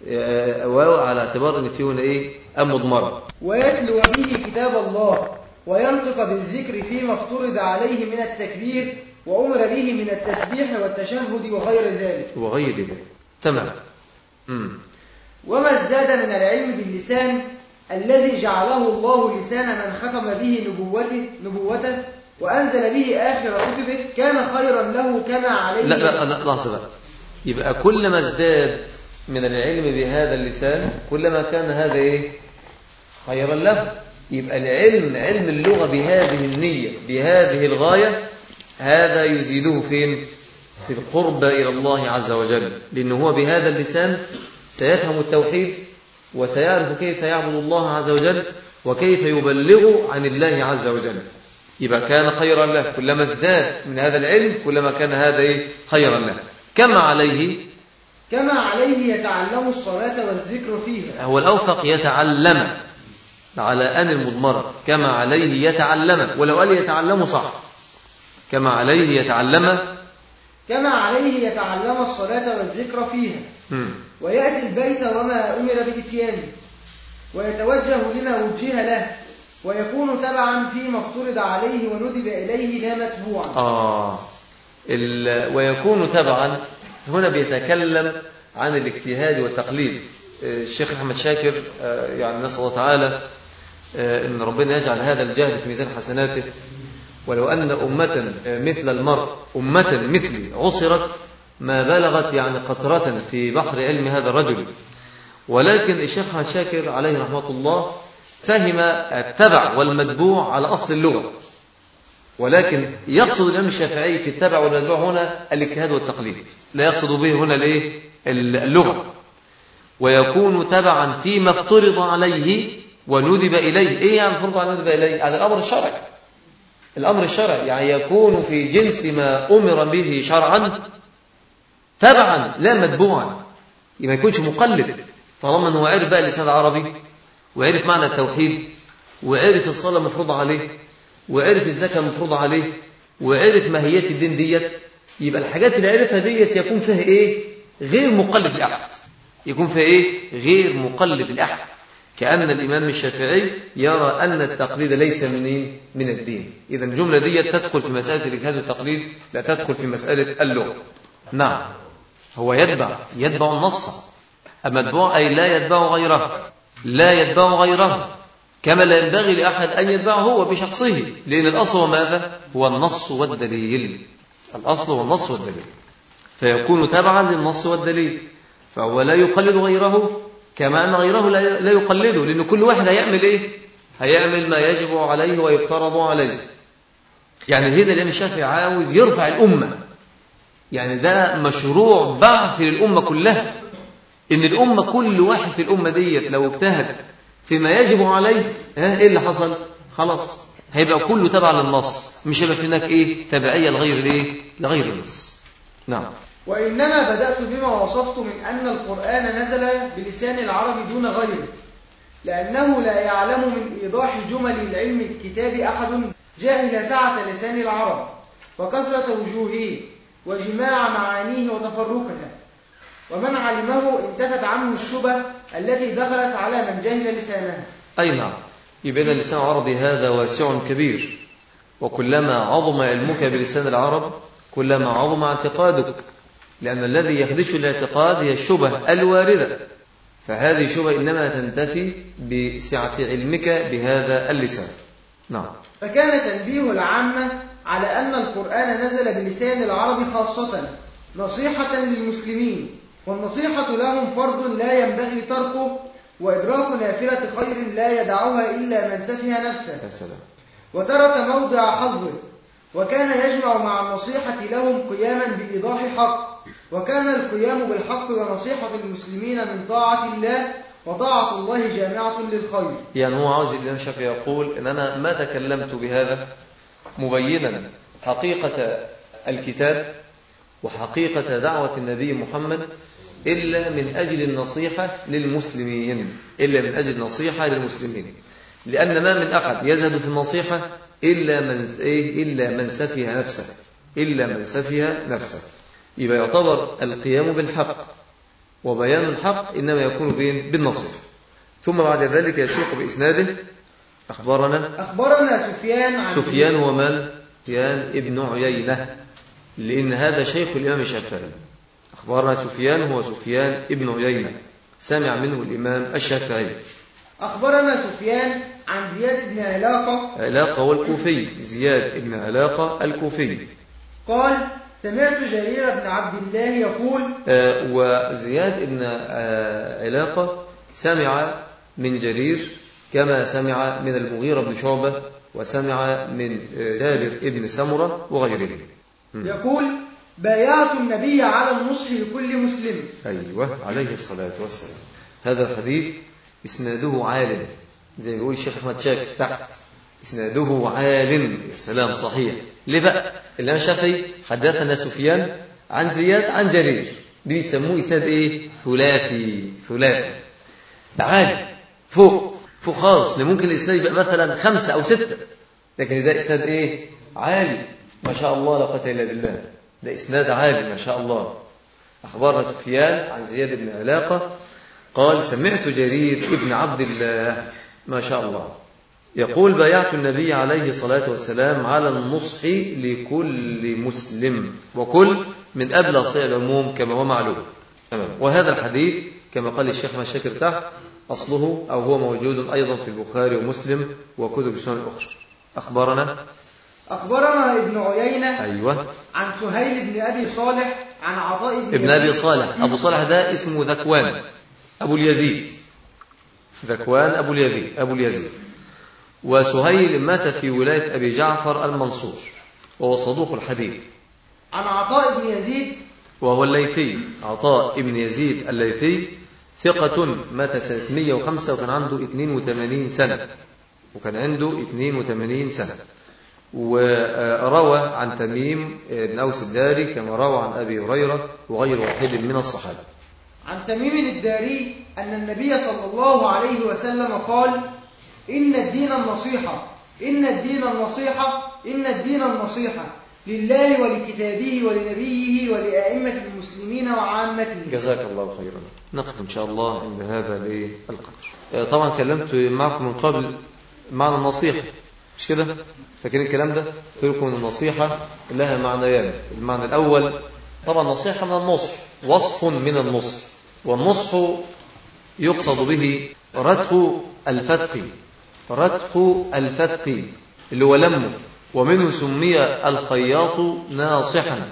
واو على اعتبار ان في هنا ايه ام مضمره ويتلو به كتاب الله وينطق بالذكر فيما افترض عليه من التكبير وأمر به من التسبيح والتشهد وغير ذلك وغير ذلك تمام امم وما ازداد من العلم باللسان الذي جعله الله لسان من ختم به نبوته نبوته وأنزل به آخر كتبه كان خيرا له كما عليه لا لا لا لحظه بقى يبقى كلما ازداد من العلم بهذا اللسان كلما كان هذا ايه خيرا له يبقى العلم علم اللغه بهذه النيه بهذه الغايه هذا يزيده فين في القرب إلى الله عز وجل لأنه هو بهذا اللسان سيفهم التوحيد وسيعرف كيف يعبد الله عز وجل وكيف يبلغ عن الله عز وجل يبقى كان خيرا له كلما ازداد من هذا العلم كلما كان هذا إيه خيرا له كما عليه كما عليه يتعلم الصلاة والذكر فيها هو الأوفق يتعلم على أن المضمرة كما عليه يتعلم ولو قال يتعلم صح كما عليه يتعلم كما عليه يتعلم الصلاة والذكر فيها مم. ويأتي البيت وما أمر بإتيانه ويتوجه لما وجه له ويكون تبعا فيما افترض عليه وندب إليه لا متبوعا آه ال... ويكون تبعا هنا بيتكلم عن الاجتهاد والتقليد آه، الشيخ أحمد شاكر آه، يعني نسأل الله تعالى آه، أن ربنا يجعل هذا الجهل في ميزان حسناته ولو أن أمة آه، مثل المرء أمة مثلي عصرت ما بلغت يعني قطرة في بحر علم هذا الرجل ولكن الشيخ أحمد شاكر عليه رحمة الله فهم التبع والمتبوع على أصل اللغة ولكن يقصد الإمام الشافعي في التبع والمتبوع هنا الاجتهاد والتقليد لا يقصد به هنا الايه اللغة ويكون تبعا فيما افترض عليه وندب إليه إيه يعني افترض عليه وندب إليه يعني الأمر الشرعي الأمر الشرعي يعني يكون في جنس ما أمر به شرعا تبعا لا متبوعا ما يكونش مقلد طالما أنه عرف بقى اللسان العربي وعرف معنى التوحيد وعرف الصلاة مفروضة عليه وعرف الزكاة مفروضة عليه وعرف ماهيات الدين ديت يبقى الحاجات اللي عرفها ديت يكون فيها ايه غير مقلد لأحد يكون فيها ايه غير مقلد لأحد كأن الإمام الشافعي يرى أن التقليد ليس من إيه؟ من الدين إذا الجملة دي تدخل في مسألة الإجهاد والتقليد لا تدخل في مسألة اللغة نعم هو يتبع يتبع النص المتبوع أي لا يتبع غيره لا يتبع غيره كما لا ينبغي لأحد أن يتبعه هو بشخصه لأن الأصل هو ماذا؟ هو النص والدليل الأصل هو النص والدليل فيكون تبعا للنص والدليل فهو لا يقلد غيره كما أن غيره لا لا يقلده لأن كل واحد هيعمل إيه؟ هيعمل ما يجب عليه ويفترض عليه يعني هنا الإمام الشافعي عاوز يرفع الأمة يعني ده مشروع بعث للأمة كلها إن الأمة كل واحد في الأمة ديت لو اجتهد فيما يجب عليه ها إيه اللي حصل خلاص هيبقى كله تبع للنص مش هيبقى في هناك إيه تبعية لغير الإيه لغير النص نعم وإنما بدأت بما وصفت من أن القرآن نزل بلسان العرب دون غيره لأنه لا يعلم من إيضاح جمل العلم الكتاب أحد جاهل سعة لسان العرب وكثرة وجوهه وجماع معانيه وتفرقها ومن علمه انتفت عنه الشبه التي دخلت على من جهل لسانها أي نعم يبقى اللسان العربي هذا واسع كبير وكلما عظم علمك بلسان العرب كلما عظم اعتقادك لأن الذي يخدش الاعتقاد هي الشبه الواردة فهذه الشبه إنما تنتفي بسعة علمك بهذا اللسان نعم فكان تنبيه العامة على أن القرآن نزل بلسان العرب خاصة نصيحة للمسلمين والنصيحة لهم فرض لا ينبغي تركه وإدراك نافلة خير لا يدعها إلا من سفه نفسه يا سلام وترك موضع حظه وكان يجمع مع النصيحة لهم قياما بإيضاح حق وكان القيام بالحق ونصيحة المسلمين من طاعة الله وطاعة الله جامعة للخير يعني هو عاوز الإمام الشافعي يقول إن أنا ما تكلمت بهذا مبينا حقيقة الكتاب وحقيقة دعوة النبي محمد إلا من أجل النصيحة للمسلمين إلا من أجل نصيحة للمسلمين لأن ما من أحد يزهد في النصيحة إلا من إيه إلا من سفه نفسه إلا من سفه نفسه يبقى يعتبر القيام بالحق وبيان الحق إنما يكون بين بالنصيحة ثم بعد ذلك يسوق بإسناده أخبرنا أخبرنا سفيان عن سفيان هو من؟ سفيان ابن عيينة لأن هذا شيخ الإمام الشافعي أخبرنا سفيان هو سفيان ابن عيينة سمع منه الإمام الشافعي أخبرنا سفيان عن زياد بن علاقة علاقة والكوفي زياد ابن علاقة الكوفي قال سمعت جرير بن عبد الله يقول آه، وزياد ابن آه، علاقة سمع من جرير كما سمع من المغيرة بن شعبة وسمع من آه، جابر ابن سمرة وغيرهم يقول بايعت النبي على النصح لكل مسلم أيوة عليه الصلاة والسلام هذا الحديث إسناده عال زي ما بيقول الشيخ أحمد شاكر تحت إسناده عال يا سلام صحيح ليه بقى الإمام الشافعي حدثنا سفيان عن زياد عن جرير دي يسموه إسناد إيه ثلاثي ثلاثي ده عالي فوق فوق خالص ده ممكن الإسناد يبقى مثلا خمسة أو ستة لكن ده إسناد إيه عالي ما شاء الله لا قوة إلا بالله ده إسناد عالي ما شاء الله أخبرنا سفيان عن زياد بن علاقة قال سمعت جرير ابن عبد الله ما شاء الله يقول بايعت النبي عليه الصلاة والسلام على النصح لكل مسلم وكل من أبلغ صيغ العموم كما هو معلوم تمام وهذا الحديث كما قال الشيخ مشاكر تحت أصله أو هو موجود أيضا في البخاري ومسلم وكتب السنن الأخرى أخبرنا أخبرنا ابن عيينة أيوة عن سهيل بن أبي صالح عن عطاء بن ابن أبي يزيد صالح أبو صالح ده اسمه ذكوان أبو اليزيد ذكوان أبو اليزيد أبو اليزيد وسهيل مات في ولاية أبي جعفر المنصور وهو صدوق الحديث عن عطاء بن يزيد وهو الليثي عطاء ابن يزيد الليثي ثقة مات سنة 105 وكان عنده 82 سنة وكان عنده 82 سنة وروى عن تميم بن أوس الداري كما روى عن أبي هريرة وغير واحد من الصحابة عن تميم الداري أن النبي صلى الله عليه وسلم قال إن الدين النصيحة إن الدين النصيحة إن الدين النصيحة لله ولكتابه ولنبيه ولأئمة المسلمين وعامته جزاك الله خيرا نقف إن شاء الله عند هذا القدر طبعا كلمت معكم من قبل معنى النصيحة مش كده فاكرين الكلام ده قلت لكم النصيحة لها معنيان المعنى الأول طبعا نصيحة من النصح وصف من النصح والنصح يقصد به رتق الفتق رتق الفتق اللي هو لمه ومنه سمي الخياط ناصحا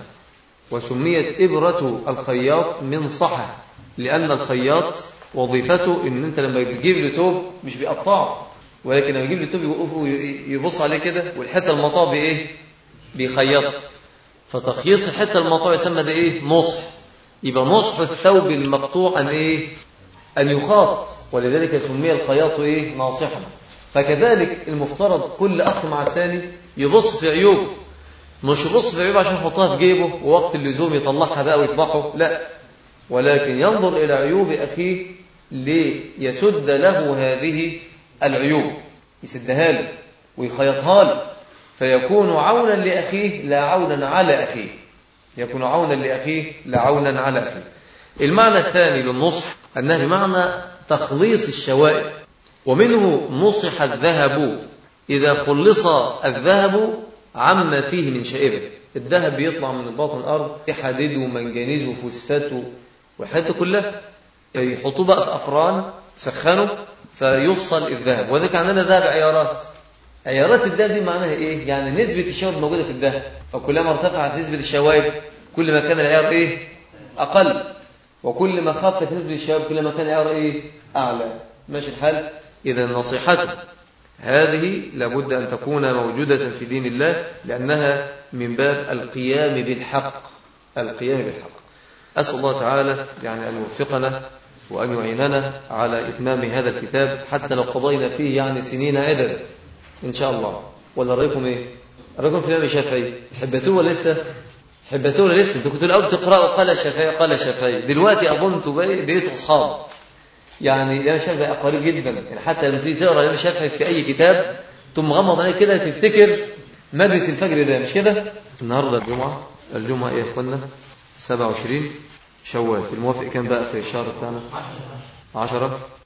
وسميت إبرة الخياط من صحة لأن الخياط وظيفته إن أنت لما تجيب له توب مش بيقطعه ولكن لما يجيب له توب يوقف يبص عليه كده والحتة المقطوع بإيه؟ بيخيط فتخييط الحتة المقطوع يسمى ده إيه؟ نصح يبقى نصح الثوب المقطوع أن إيه؟ أن يخاط ولذلك سمي الخياط إيه؟ ناصحا فكذلك المفترض كل أخ مع الثاني يبص في عيوبه مش يبص في عيوبه عشان يحطها في جيبه ووقت اللزوم يطلعها بقى ويطبعه لا ولكن ينظر إلى عيوب أخيه ليسد له هذه العيوب يسدها له ويخيطها له فيكون عونا لأخيه لا عونا على أخيه يكون عونا لأخيه لا عونا على أخيه المعنى الثاني للنصح أنه بمعنى تخليص الشوائب ومنه نصح الذهب إذا خلص الذهب عما فيه من شائبه الذهب بيطلع من باطن الأرض حديد ومنجنيز وفوسفات والحاجات كلها يحطوه بقى في أفران سخنوا فيفصل الذهب وذلك عندنا ذهب عيارات عيارات الذهب دي معناها إيه؟ يعني نسبة الشوائب موجودة في الذهب فكلما ارتفعت نسبة الشوائب كل ما كان العيار إيه؟ أقل وكل ما خفت نسبة الشوائب كل ما كان العيار إيه؟ أعلى ماشي الحال إذا نصيحته هذه لابد أن تكون موجودة في دين الله لأنها من باب القيام بالحق القيام بالحق أسأل الله تعالى يعني أن يوفقنا وأن يعيننا على إتمام هذا الكتاب حتى لو قضينا فيه يعني سنين عدد إن شاء الله ولا رأيكم إيه رأيكم في الإمام الشافعي حبتوه ولا لسه حبتوه ولا لسه انتوا كنتوا الأول تقرأوا قال الشافعي قال الشافعي دلوقتي أظن انتوا بقيتوا أصحاب يعني الإمام الشافعي قريب جدا يعني حتى لما تيجي تقرا الإمام الشافعي في أي كتاب ثم مغمض عليه كده تفتكر مجلس الفجر ده مش كده؟ النهارده الجمعة الجمعة إيه يا إخوانا؟ 27 شوال الموافق كام بقى في الشهر بتاعنا؟ 10